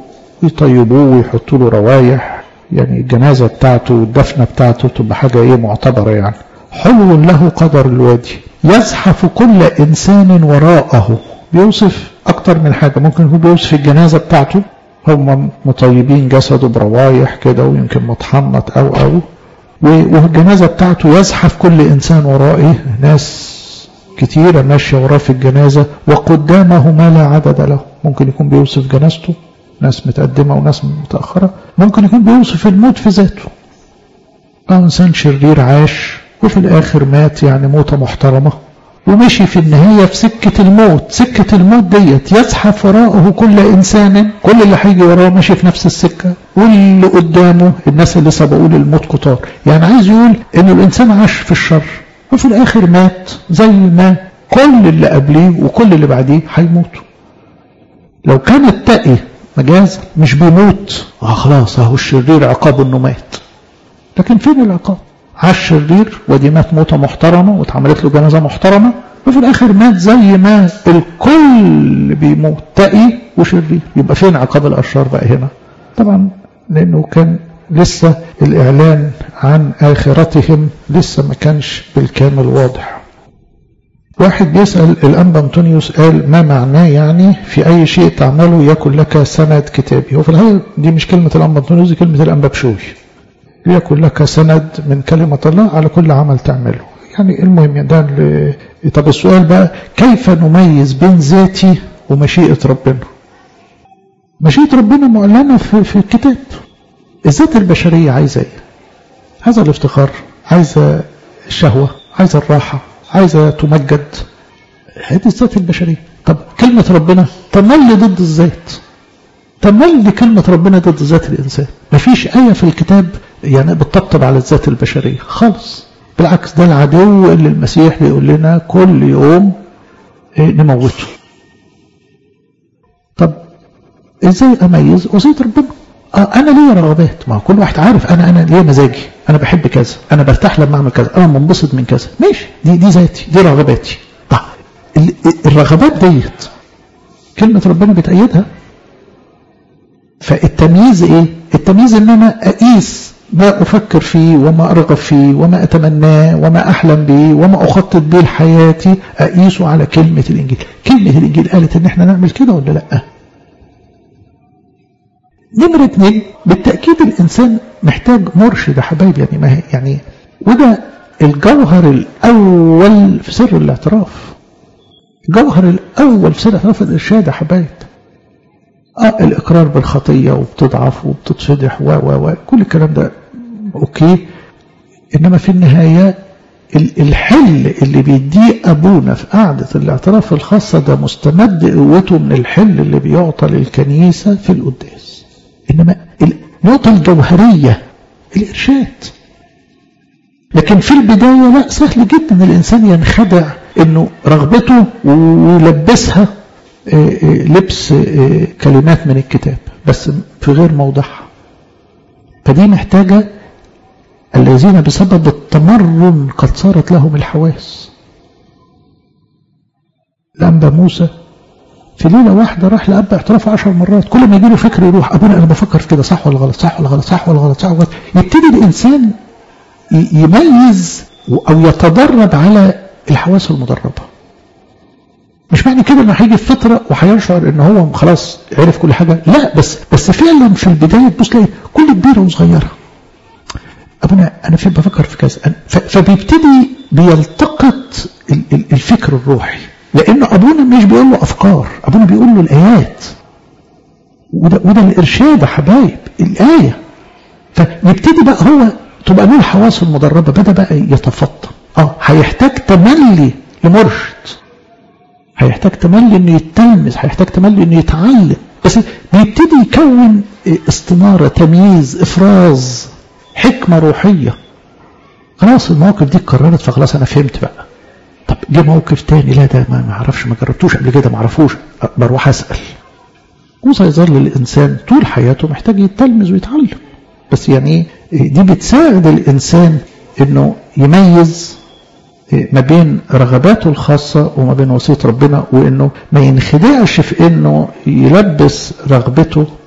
ويطيبوه ويحطوا له روايح يعني الجنازة بتاعته والدفنة بتاعته تبقى حاجة ايه معتبرة يعني حلو له قدر الوادي يزحف كل إنسان وراءه بيوصف أكتر من حاجة ممكن يكون بيوصف الجنازة بتاعته هم مطيبين جسده بروايح كده ويمكن متحنط أو أو والجنازة بتاعته يزحف كل إنسان ورائه ناس كتيرة ماشية وراه في الجنازة وقدامه ما لا عدد له ممكن يكون بيوصف جنازته ناس متقدمة وناس متأخرة ممكن يكون بيوصف الموت في ذاته أو إنسان شرير عاش وفي الآخر مات يعني موتة محترمة ومشي في النهاية في سكة الموت سكة الموت ديت يزحف وراءه كل إنسان كل اللي هيجي وراه ماشي في نفس السكة واللي قدامه الناس اللي سبقوه للموت كتار يعني عايز يقول إن الإنسان عاش في الشر وفي الآخر مات زي ما كل اللي قبليه وكل اللي بعديه هيموتوا لو كان التقي مجاز مش بيموت اه خلاص اهو الشرير عقابه انه مات لكن فين العقاب عاش شرير ودي مات موتة محترمة واتعملت له جنازة محترمة وفي الآخر مات زي ما الكل بيموت تقي وشرير يبقى فين عقاب الأشرار بقى هنا طبعا لأنه كان لسه الإعلان عن آخرتهم لسه ما كانش بالكامل واضح واحد بيسأل الأنبا أنطونيوس قال ما معناه يعني في أي شيء تعمله يكن لك سند كتابي وفي الحقيقة دي مش كلمة الأنبا أنطونيوس دي كلمة الأنبا بشوي ليكن لك سند من كلمة الله على كل عمل تعمله يعني المهم ده طب السؤال بقى كيف نميز بين ذاتي ومشيئة ربنا مشيئة ربنا معلنة في, في الكتاب الذات البشرية عايزة ايه عايزة الافتخار عايزة الشهوة عايزة الراحة عايزة تمجد هذه الذات البشرية طب كلمة ربنا طب ما اللي ضد الذات طب ما اللي كلمة ربنا ضد ذات الإنسان مفيش آية في الكتاب يعني بتطبطب على الذات البشرية خالص بالعكس ده العدو اللي المسيح بيقول لنا كل يوم نموته طب ازاي اميز وصيه ربنا آه انا ليا رغبات ما كل واحد عارف انا انا ليا مزاجي انا بحب كذا انا برتاح لما اعمل كذا انا منبسط من كذا ماشي دي دي ذاتي دي رغباتي طب الرغبات ديت كلمه ربنا بتأيدها فالتمييز ايه التمييز ان انا اقيس ما افكر فيه وما ارغب فيه وما اتمناه وما احلم به وما اخطط به لحياتي اقيسه على كلمه الانجيل كلمه الانجيل قالت ان احنا نعمل كده ولا لا نمرة اثنين بالتأكيد الإنسان محتاج مرشد يا حبايبي يعني ما يعني وده الجوهر الأول في سر الاعتراف الجوهر الأول في سر الاعتراف الإرشاد يا حبايب اه الإقرار بالخطية وبتضعف وبتتفضح و و و كل الكلام ده أوكي إنما في النهاية الحل اللي بيديه أبونا في قعدة الاعتراف الخاصة ده مستمد قوته من الحل اللي بيعطى للكنيسة في القداس إنما النقطة الجوهرية الإرشاد لكن في البداية لا سهل جدا الإنسان ينخدع إنه رغبته ويلبسها لبس كلمات من الكتاب بس في غير موضعها فدي محتاجة الذين بسبب التمرن قد صارت لهم الحواس الأنبا موسى في ليلة واحدة راح لأب اعتراف عشر مرات كل ما يجيله فكر يروح أبونا أنا بفكر في كده صح ولا غلط صح ولا غلط صح ولا غلط صح ولا غلط يبتدي الإنسان يميز أو يتدرب على الحواس المدربة مش معنى كده انه هيجي في فتره وهيشعر ان هو خلاص عرف كل حاجه لا بس بس فعلا في البدايه تبص تلاقي كل كبيره وصغيره ابونا انا في بفكر في كذا فبيبتدي بيلتقط الفكر الروحي لان ابونا مش بيقول له افكار ابونا بيقول له الايات وده وده الارشاد يا حبايب الايه فيبتدي بقى هو تبقى له الحواس المدربه بدا بقى يتفطن اه هيحتاج تملي لمرشد هيحتاج تملي انه يتلمس هيحتاج تملي انه يتعلم بس بيبتدي يكون استنارة تمييز افراز حكمة روحية خلاص المواقف دي اتكررت فخلاص انا فهمت بقى طب جه موقف تاني لا ده ما اعرفش ما جربتوش قبل كده ما اعرفوش بروح اسال وسيظل الانسان طول حياته محتاج يتلمذ ويتعلم بس يعني دي بتساعد الانسان انه يميز ما بين رغباته الخاصة وما بين وصية ربنا وإنه ما ينخدعش في إنه يلبس رغبته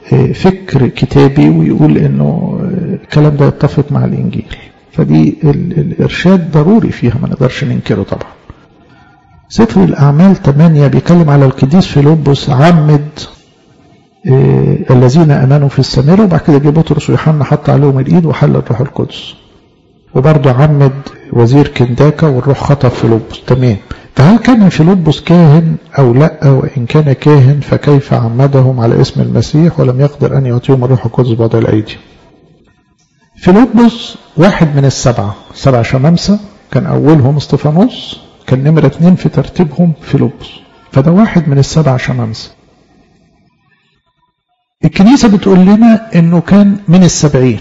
فكر كتابي ويقول انه الكلام ده يتفق مع الانجيل فدي الارشاد ضروري فيها ما نقدرش ننكره طبعا سفر الاعمال 8 بيتكلم على القديس فيلبس عمد الذين امنوا في السامره وبعد كده جه بطرس ويوحنا حط عليهم الايد وحل الروح القدس وبرضه عمد وزير كنداكا والروح خطف فيلبس تمام فهل كان فيلبس كاهن أو لا وإن كان كاهن فكيف عمدهم على اسم المسيح ولم يقدر أن يعطيهم الروح القدس بعد الأيدي فيلبس واحد من السبعة سبع شمامسة كان أولهم استفانوس كان نمرة اتنين في ترتيبهم فيلبس فده واحد من السبع شمامسة الكنيسة بتقول لنا انه كان من السبعين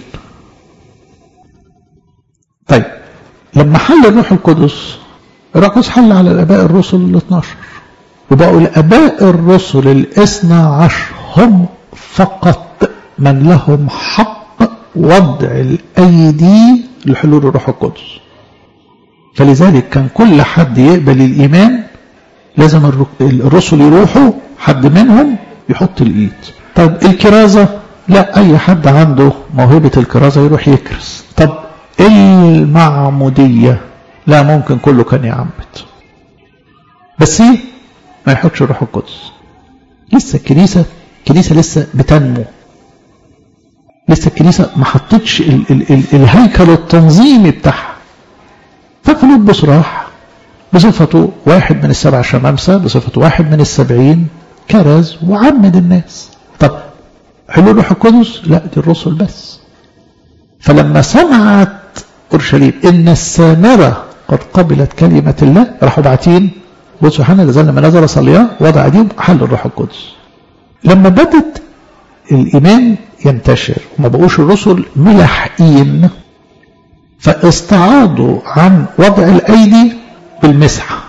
طيب لما حل الروح القدس الرقص حل على الاباء الرسل ال 12 وبقوا الاباء الرسل الاثنى عشر هم فقط من لهم حق وضع الايدي لحلول الروح القدس فلذلك كان كل حد يقبل الايمان لازم الرسل يروحوا حد منهم يحط الايد طب الكرازه لا اي حد عنده موهبه الكرازه يروح يكرز طب المعموديه لا ممكن كله كان يعمد بس ايه ما يحطش الروح القدس لسه الكنيسه الكنيسه لسه بتنمو لسه الكنيسه ما حطتش ال ال ال الهيكل التنظيمي بتاعها ففيلبس راح بصفته واحد من السبع شمامسه بصفته واحد من السبعين كرز وعمد الناس طب حلول الروح القدس لا دي الرسل بس فلما سمعت اورشليم ان السامره قد قبلت كلمه الله راحوا باعتين بص يوحنا لازال لما نزل صلياه وضع ايديهم حل الروح القدس لما بدت الايمان ينتشر وما بقوش الرسل ملحقين فاستعاضوا عن وضع الايدي بالمسحه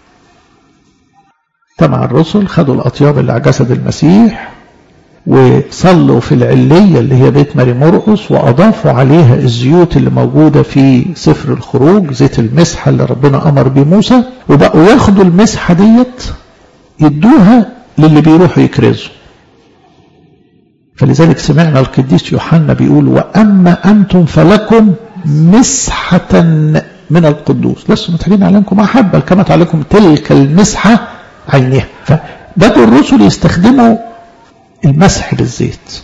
تبع الرسل خدوا الاطياب اللي على جسد المسيح وصلوا في العلية اللي هي بيت ماري مرقس وأضافوا عليها الزيوت اللي موجودة في سفر الخروج زيت المسحة اللي ربنا أمر بيه موسى وبقوا ياخدوا المسحة ديت يدوها للي بيروحوا يكرزوا فلذلك سمعنا القديس يوحنا بيقول وأما أنتم فلكم مسحة من القدوس لستم محتاجين عليكم أحبة كما عليكم تلك المسحة عينها فبدأوا الرسل يستخدموا المسح بالزيت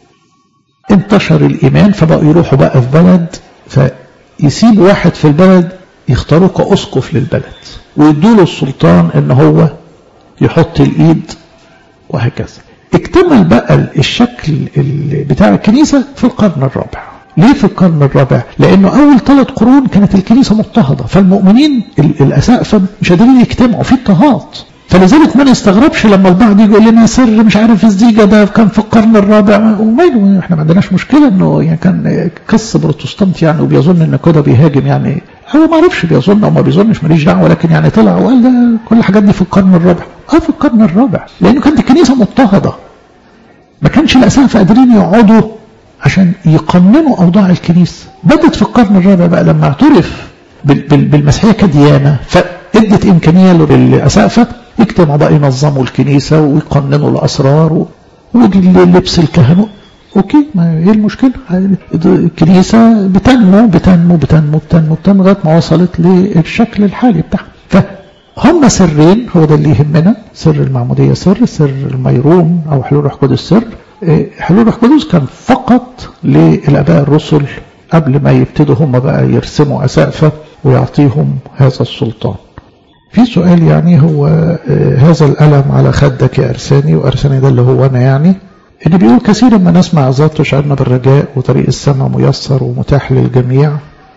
انتشر الإيمان فبقوا يروحوا بقى في بلد فيسيب واحد في البلد يختاروه كأسقف للبلد ويدوا له السلطان ان هو يحط الإيد وهكذا اكتمل بقى الشكل بتاع الكنيسة في القرن الرابع ليه في القرن الرابع؟ لأنه أول ثلاث قرون كانت الكنيسة مضطهدة فالمؤمنين الأسقفة مش قادرين يجتمعوا في اضطهاد فلذلك ما نستغربش لما البعض يجي يقول لنا سر مش عارف الزيجة ده كان في القرن الرابع وماله احنا ما عندناش مشكلة انه يعني كان قس بروتستانت يعني وبيظن ان كده بيهاجم يعني هو ما عرفش بيظن او ما بيظنش ماليش دعوه ولكن يعني طلع وقال ده كل الحاجات دي في القرن الرابع اه في القرن الرابع لانه كانت الكنيسه مضطهده ما كانش الاسقفه قادرين يقعدوا عشان يقننوا اوضاع الكنيسه بدت في القرن الرابع بقى لما اعترف بالمسيحيه كديانه فادت امكانيه للاسقفه يجتمعوا بقى ينظموا الكنيسة ويقننوا الأسرار ولبس الكهنة أوكي ما إيه المشكلة الكنيسة بتنمو بتنمو بتنمو بتنمو بتنمو لغاية ما وصلت للشكل الحالي بتاعها فهم سرين هو ده اللي يهمنا سر المعمودية سر سر الميرون أو حلول روح قدس سر حلول روح قدس كان فقط للآباء الرسل قبل ما يبتدوا هم بقى يرسموا أسقفة ويعطيهم هذا السلطان في سؤال يعني هو هذا الألم على خدك يا أرساني وأرساني ده اللي هو أنا يعني اللي بيقول كثيرا ما نسمع ذات تشعرنا بالرجاء وطريق السماء ميسر ومتاح للجميع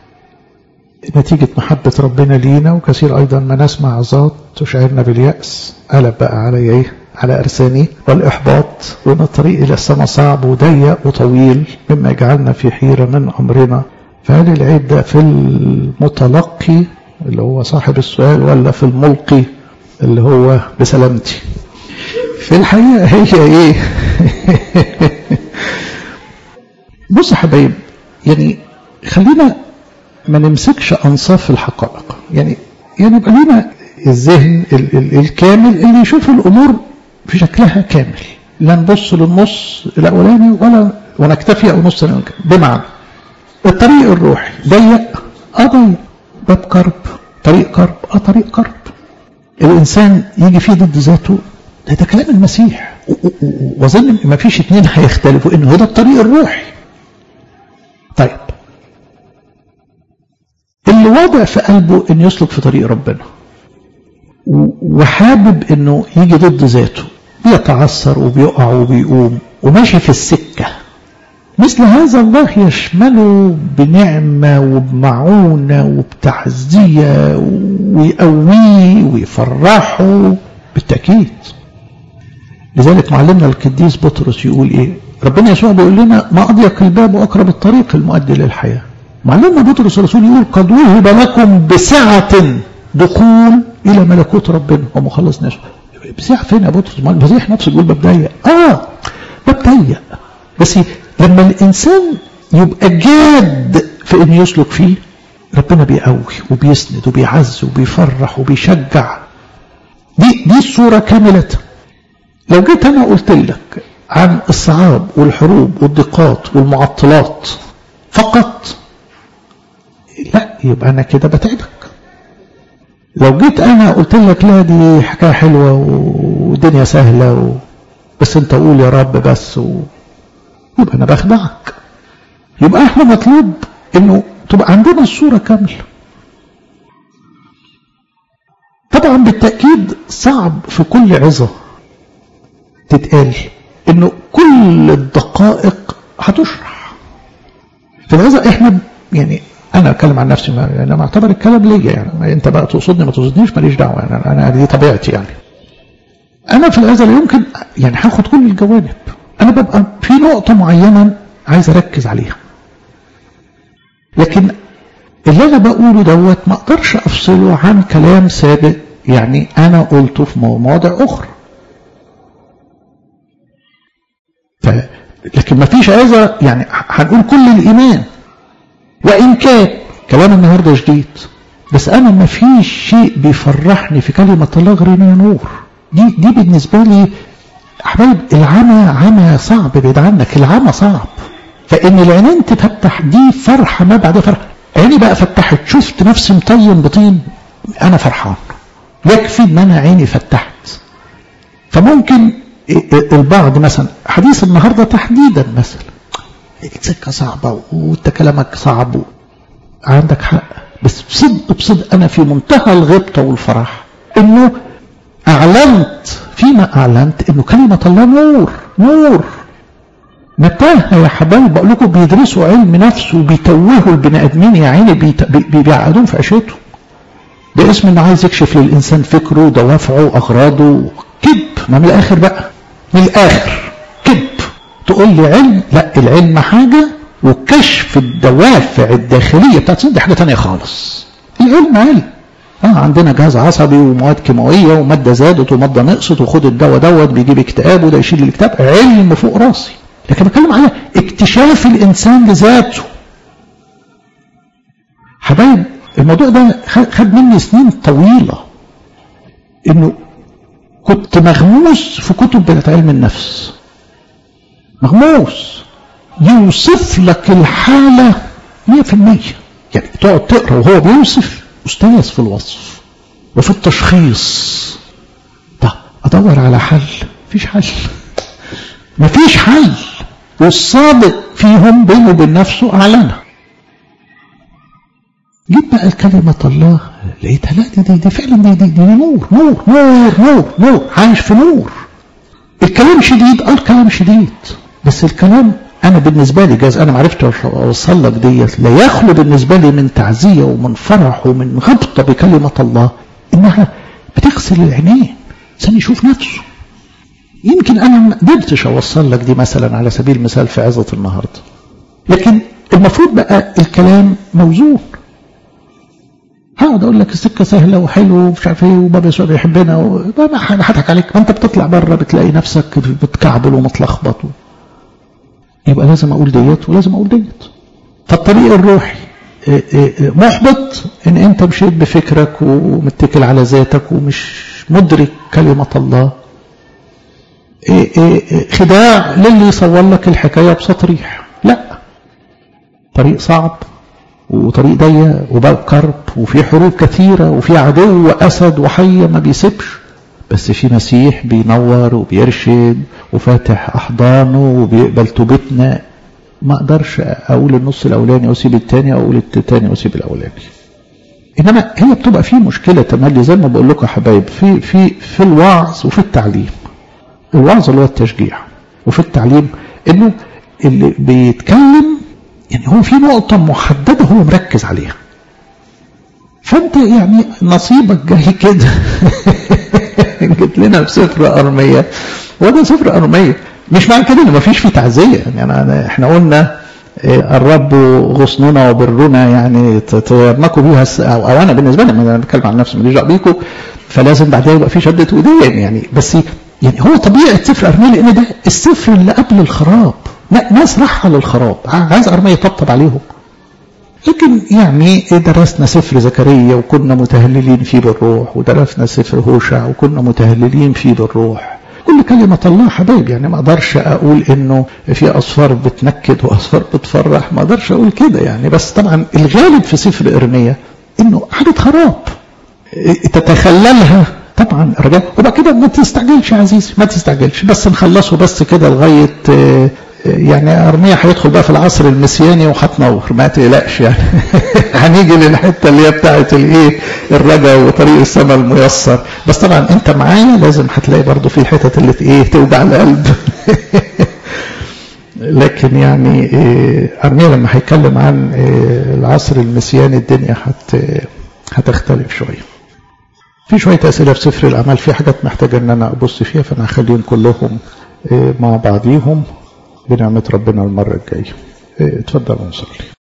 نتيجة محبة ربنا لينا وكثير أيضا ما نسمع ذات تشعرنا باليأس قلب بقى على إيه على أرساني والإحباط وإن الطريق إلى السماء صعب وضيق وطويل مما يجعلنا في حيرة من أمرنا فهل العيب ده في المتلقي اللي هو صاحب السؤال ولا في الملقي اللي هو بسلامتي في الحقيقة هي ايه بص يا حبايب يعني خلينا ما نمسكش انصاف الحقائق يعني يعني يبقى لنا الذهن ال ال الكامل اللي يشوف الامور في شكلها كامل لا نبص للنص الاولاني ولا ونكتفي او نص بمعنى الطريق الروحي ضيق اه ضيق باب كرب طريق كرب اه طريق كرب الانسان يجي فيه ضد ذاته ده, ده كلام المسيح واظن ما فيش اتنين هيختلفوا ان هو ده الطريق الروحي طيب اللي واضع في قلبه انه يسلك في طريق ربنا وحابب انه يجي ضد ذاته بيتعثر وبيقع وبيقوم وماشي في السكة مثل هذا الله يشمله بنعمة وبمعونة وبتعزية ويقويه ويفرحه بالتأكيد لذلك معلمنا القديس بطرس يقول ايه ربنا يسوع بيقول لنا ما أضيق الباب وأقرب الطريق المؤدي للحياة معلمنا بطرس الرسول يقول قد وهب لكم بسعة دخول إلى ملكوت ربنا ومخلص نفسه بسعة فين يا بطرس ما المسيح نفسه بيقول باب ضيق اه باب ضيق بس لما الإنسان يبقى جاد في إنه يسلك فيه ربنا بيقوي وبيسند وبيعز وبيفرح وبيشجع دي دي الصورة كاملة لو جيت أنا قلت لك عن الصعاب والحروب والضيقات والمعطلات فقط لا يبقى أنا كده بتعبك لو جيت أنا قلت لك لا دي حكاية حلوة والدنيا سهلة و... بس أنت قول يا رب بس و... يبقى أنا بخدعك يبقى احنا مطلوب انه تبقى عندنا الصورة كاملة طبعا بالتأكيد صعب في كل عظة تتقال انه كل الدقائق هتشرح في العظة احنا يعني انا اتكلم عن نفسي ما انا معتبر الكلام ليا يعني انت بقى تقصدني ما تقصدنيش ماليش دعوه يعني انا دي طبيعتي يعني انا في العزة لا يمكن يعني هاخد كل الجوانب انا ببقى في نقطه معينه عايز اركز عليها لكن اللي انا بقوله دوت ما اقدرش افصله عن كلام سابق يعني انا قلته في مواضع اخرى ف... لكن ما فيش عايزة يعني هنقول كل الايمان وإن كان كلام النهاردة جديد بس أنا ما فيش شيء بيفرحني في كلمة الله غير إنها نور دي دي بالنسبة لي حبايب العمى عمى صعب بعيد عنك العمى صعب فإن العينين تفتح دي فرحة ما بعدها فرحة عيني بقى فتحت شفت نفسي مطين بطين أنا فرحان يكفي إن أنا عيني فتحت فممكن البعض مثلا حديث النهاردة تحديدا مثلا السكة صعبة وانت كلامك صعب عندك حق بس بصدق بصدق انا في منتهى الغبطة والفرح انه اعلنت فيما اعلنت انه كلمة الله نور نور متاهة يا حبايب بقول لكم بيدرسوا علم نفس وبيتوهوا البني ادمين يا عيني بيعقدون في عيشته باسم انه عايز يكشف للانسان فكره دوافعه اغراضه كذب ما من الاخر بقى من الاخر كذب تقول لي علم لا العلم حاجة وكشف الدوافع الداخلية بتاعت دي حاجة تانية خالص العلم علم اه عندنا جهاز عصبي ومواد كيماوية ومادة زادت ومادة نقصت وخد الدواء دوت بيجيب اكتئاب وده يشيل الاكتئاب علم فوق راسي لكن بتكلم على اكتشاف الانسان لذاته حبايب الموضوع ده خد مني سنين طويلة انه كنت مغموس في كتب بتاعت علم النفس مغموس يوصف لك الحالة مية في المية يعني تقعد تقرأ وهو بيوصف أستاذ في الوصف وفي التشخيص طب أدور على حل مفيش حل مفيش حل والصادق فيهم بينه وبين نفسه أعلنها جيت بقى كلمة الله لقيتها لا دي, دي, دي فعلا دي, دي, دي نور نور نور نور نور عايش في نور الكلام شديد اه الكلام شديد بس الكلام انا بالنسبه لي جاز انا ما عرفتش اوصل لك ديت لا يخلو بالنسبه لي من تعزيه ومن فرح ومن غبطه بكلمه الله انها بتغسل العينين عشان يشوف نفسه يمكن انا ما قدرتش اوصل لك دي مثلا على سبيل المثال في عظه النهارده لكن المفروض بقى الكلام موزون هقعد اقول لك السكه سهله وحلو ومش عارف ايه وبابا يسوع بيحبنا وما هضحك عليك ما انت بتطلع بره بتلاقي نفسك بتكعبل ومتلخبط يبقى لازم اقول ديت ولازم اقول ديت فالطريق الروحي محبط ان انت مشيت بفكرك ومتكل على ذاتك ومش مدرك كلمة الله خداع للي يصور لك الحكاية بسطريح لا طريق صعب وطريق ضيق وباب كرب وفي حروب كثيرة وفي عدو وأسد وحية ما بيسيبش بس في مسيح بينور وبيرشد وفاتح أحضانه وبيقبل توبتنا ما أقدرش أقول النص الأولاني وأسيب التاني أو أقول التاني وأسيب الأولاني إنما هي بتبقى في مشكلة تملي زي ما بقول لكم يا حبايب في في في الوعظ وفي التعليم الوعظ اللي هو التشجيع وفي التعليم إنه اللي بيتكلم يعني هو في نقطة محددة هو مركز عليها فأنت يعني نصيبك جاي كده جيت لنا بسفر أرمية وده سفر أرمية مش معنى كده ان مفيش فيه تعزية يعني أنا احنا قلنا الرب غصننا وبرنا يعني تتمكوا بيها أو, أو أنا بالنسبة لي أنا بتكلم عن نفسي ماليش دعوة بيكم فلازم بعدها يبقى في شدة ودين يعني بس يعني هو طبيعة سفر أرمية لأن ده السفر اللي قبل الخراب ناس راحة للخراب عايز أرمية يطبطب عليهم لكن يعني درسنا سفر زكريا وكنا متهللين فيه بالروح ودرسنا سفر هوشع وكنا متهللين فيه بالروح كل كلمة الله حبايب يعني ما اقدرش اقول انه في اصفار بتنكد واصفار بتفرح ما اقدرش اقول كده يعني بس طبعا الغالب في سفر ارميا انه حاجة خراب تتخللها طبعا رجاء وبقى كده ما تستعجلش يا عزيزي ما تستعجلش بس نخلصه بس كده لغاية يعني أرمية هيدخل بقى في العصر المسياني وهتنور ما تقلقش يعني هنيجي للحتة اللي هي بتاعت الايه الرجا وطريق السماء الميسر بس طبعا انت معايا لازم هتلاقي برضو في الحتت اللي ايه توجع القلب لكن يعني إيه أرمية لما هيتكلم عن إيه العصر المسياني الدنيا هت هتختلف شوية في شوية أسئلة في سفر الأعمال في حاجات محتاجة إن أنا أبص فيها فأنا هخليهم كلهم إيه مع بعضيهم بنعمة ربنا المرة الجاية اتفضلوا نصلي